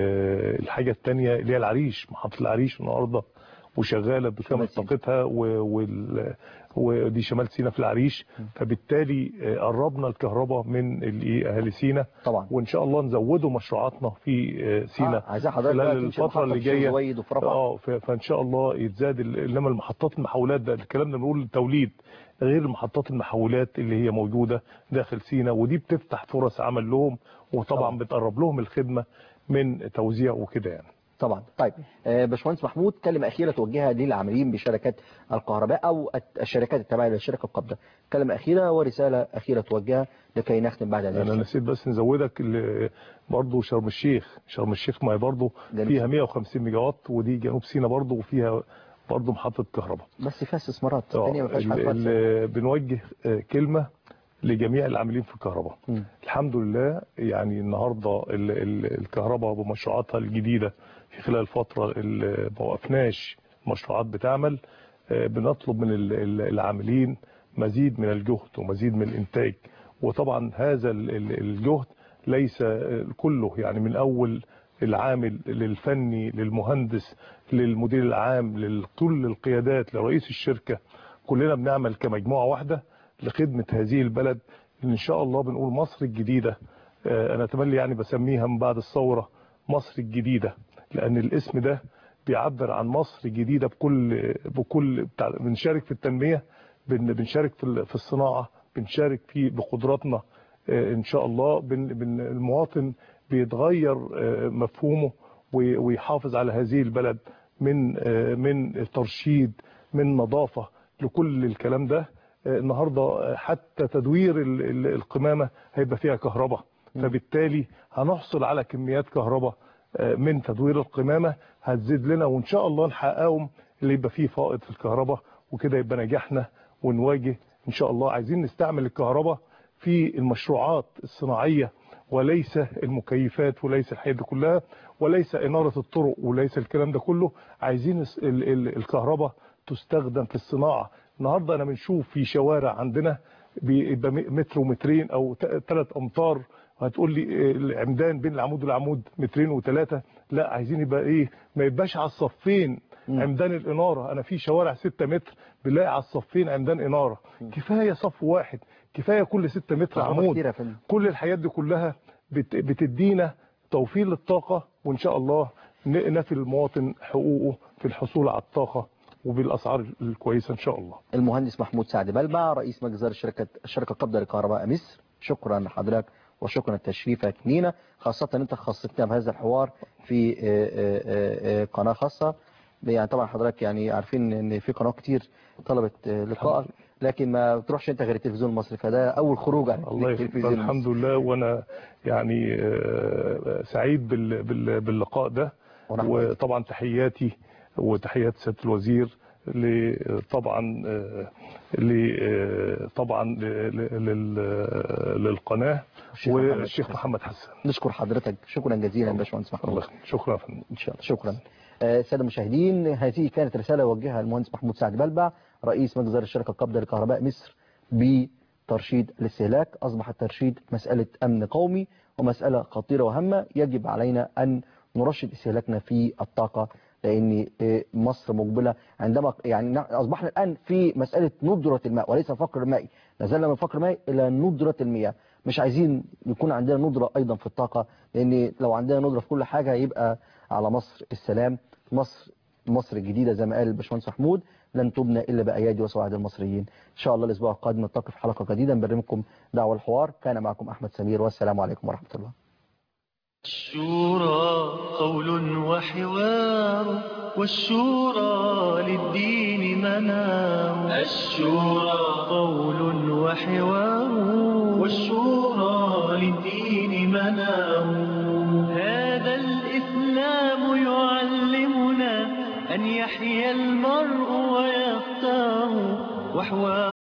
ال- الحاجة التانية اللي هي العريش محطة العريش النهاردة وشغالة بكامل طاقتها و- وال- ودي شمال سينا في العريش فبالتالي آه، قربنا الكهرباء من الإيه أهالي سينا طبعا وإن شاء الله نزودوا مشروعاتنا في آه، سينا آه، عايزين حضرتك بقى خلال تمشي الفترة محطة اللي في الشيخ جاية زويد وفي رفح. اه ف- فإن شاء الله يتزاد ال- إنما المحطات المحولات ده الكلام ده بنقول توليد غير المحطات المحولات اللي هي موجودة داخل سينا ودي بتفتح فرص عمل لهم وطبعا بتقرب لهم الخدمة من توزيع وكده يعني طبعا طيب آه، باشمهندس محمود كلمة أخيرة توجهها للعاملين بشركات الكهرباء أو الت- الشركات التابعة للشركة القابضة كلمة أخيرة ورسالة أخيرة توجهها لكي نختم بعد ذلك انا نسيت بس نزودك ال- برضه شرم الشيخ شرم الشيخ ما هي برضه فيها 150 ميجا وات ودي جنوب سيناء برضه وفيها برضه محطة كهرباء بس فيها استثمارات آه، الثانية ما فيهاش ال- حاجة خالص. ال- بنوجه آه، كلمة لجميع العاملين في الكهرباء مم. الحمد لله يعني النهاردة ال- ال- الكهرباء بمشروعاتها الجديدة في خلال الفترة اللي ما وقفناش مشروعات بتعمل آه، بنطلب من ال- ال- العاملين مزيد من الجهد ومزيد من الإنتاج وطبعا هذا ال- ال- الجهد ليس آه، كله يعني من أول العامل للفني للمهندس للمدير العام لكل القيادات لرئيس الشركة كلنا بنعمل كمجموعة واحدة لخدمة هذه البلد إن شاء الله بنقول مصر الجديدة آه، أنا أتمنى يعني بسميها من بعد الثورة مصر الجديدة لأن الاسم ده بيعبر عن مصر جديدة بكل بكل بتاع بنشارك في التنمية بن- بنشارك في ال- في الصناعة بنشارك في بقدراتنا آه، إن شاء الله بن بن المواطن بيتغير آه، مفهومه وي- ويحافظ على هذه البلد من آه، من ترشيد من نظافة لكل الكلام ده آه، النهاردة آه، حتى تدوير ال- ال- القمامة هيبقى فيها كهرباء فبالتالي هنحصل على كميات كهرباء آه، من تدوير القمامة هتزيد لنا وإن شاء الله نحققهم اللي يبقى فيه فائض في الكهرباء وكده يبقى نجحنا ونواجه إن شاء الله عايزين نستعمل الكهرباء في المشروعات الصناعية وليس المكيفات وليس الحاجات دي كلها وليس إنارة الطرق وليس الكلام ده كله عايزين الس- ال- ال- الكهرباء تستخدم في الصناعة النهاردة أنا بنشوف في شوارع عندنا بيبقى م- متر ومترين أو ثلاث أمتار هتقول لي إيه العمدان بين العمود والعمود مترين وثلاثة لا عايزين يبقى ايه ما يبقاش على الصفين عمدان الإنارة أنا في شوارع 6 متر بنلاقي على الصفين عمدان إنارة كفاية صف واحد كفاية كل 6 متر كهرباء عمود كتير يا فندم. كل الحاجات دي كلها بت- بتدينا توفير للطاقة وإن شاء الله ن- نفي المواطن حقوقه في الحصول على الطاقة وبالأسعار الكويسة إن شاء الله المهندس محمود سعد بلبع رئيس مجلس إدارة شركة شركة قبضة لكهرباء مصر شكرا لحضرتك وشكرا لتشريفك لينا خاصة ان انت خصصتنا بهذا الحوار في آه، آه، آه، قناة خاصة يعني طبعا حضرتك يعني عارفين ان في قنوات كتير طلبت آه، لقائك لكن ما بتروحش انت غير التلفزيون المصري فده اول خروج عن الله يخليك التلفزيون الحمد لله وانا يعني آه، سعيد بال- بال- باللقاء ده ونحن وطبعا تحياتي وتحيات سياده الوزير ل- طبعا آه، ل- آه، طبعا ل- ل- لل- للقناه والشيخ محمد والشيخ محمد حسن نشكر حضرتك شكرا جزيلا يا باشمهندس محمود الله يخليك. شكرا يا فندم ان شاء الله شكرا آه، الساده المشاهدين هذه كانت رساله يوجهها المهندس محمود سعد بلبع رئيس مجلس إدارة الشركه القابضه لكهرباء مصر بترشيد الاستهلاك اصبح الترشيد مساله امن قومي ومساله خطيره وهامه يجب علينا ان نرشد استهلاكنا في الطاقه لان آه، مصر مقبله عندما يعني نع- اصبحنا الان في مساله ندره الماء وليس فقر مائي نزلنا من فقر مائي الى ندره المياه مش عايزين يكون عندنا ندره ايضا في الطاقه لان لو عندنا ندره في كل حاجه يبقى على مصر السلام مصر مصر الجديده زي ما قال الباشمهندس محمود لن تبنى الا بايادي وسواعد المصريين ان شاء الله الاسبوع القادم نلتقي في حلقه جديده من برنامجكم دعوه الحوار كان معكم احمد سمير والسلام عليكم ورحمه الله الشورى قول وحوار والشورى للدين منام الشورى قول وحوار والشورى للدين منام هذا الإسلام يعلمنا أن يحيا المرء ويختار وحوار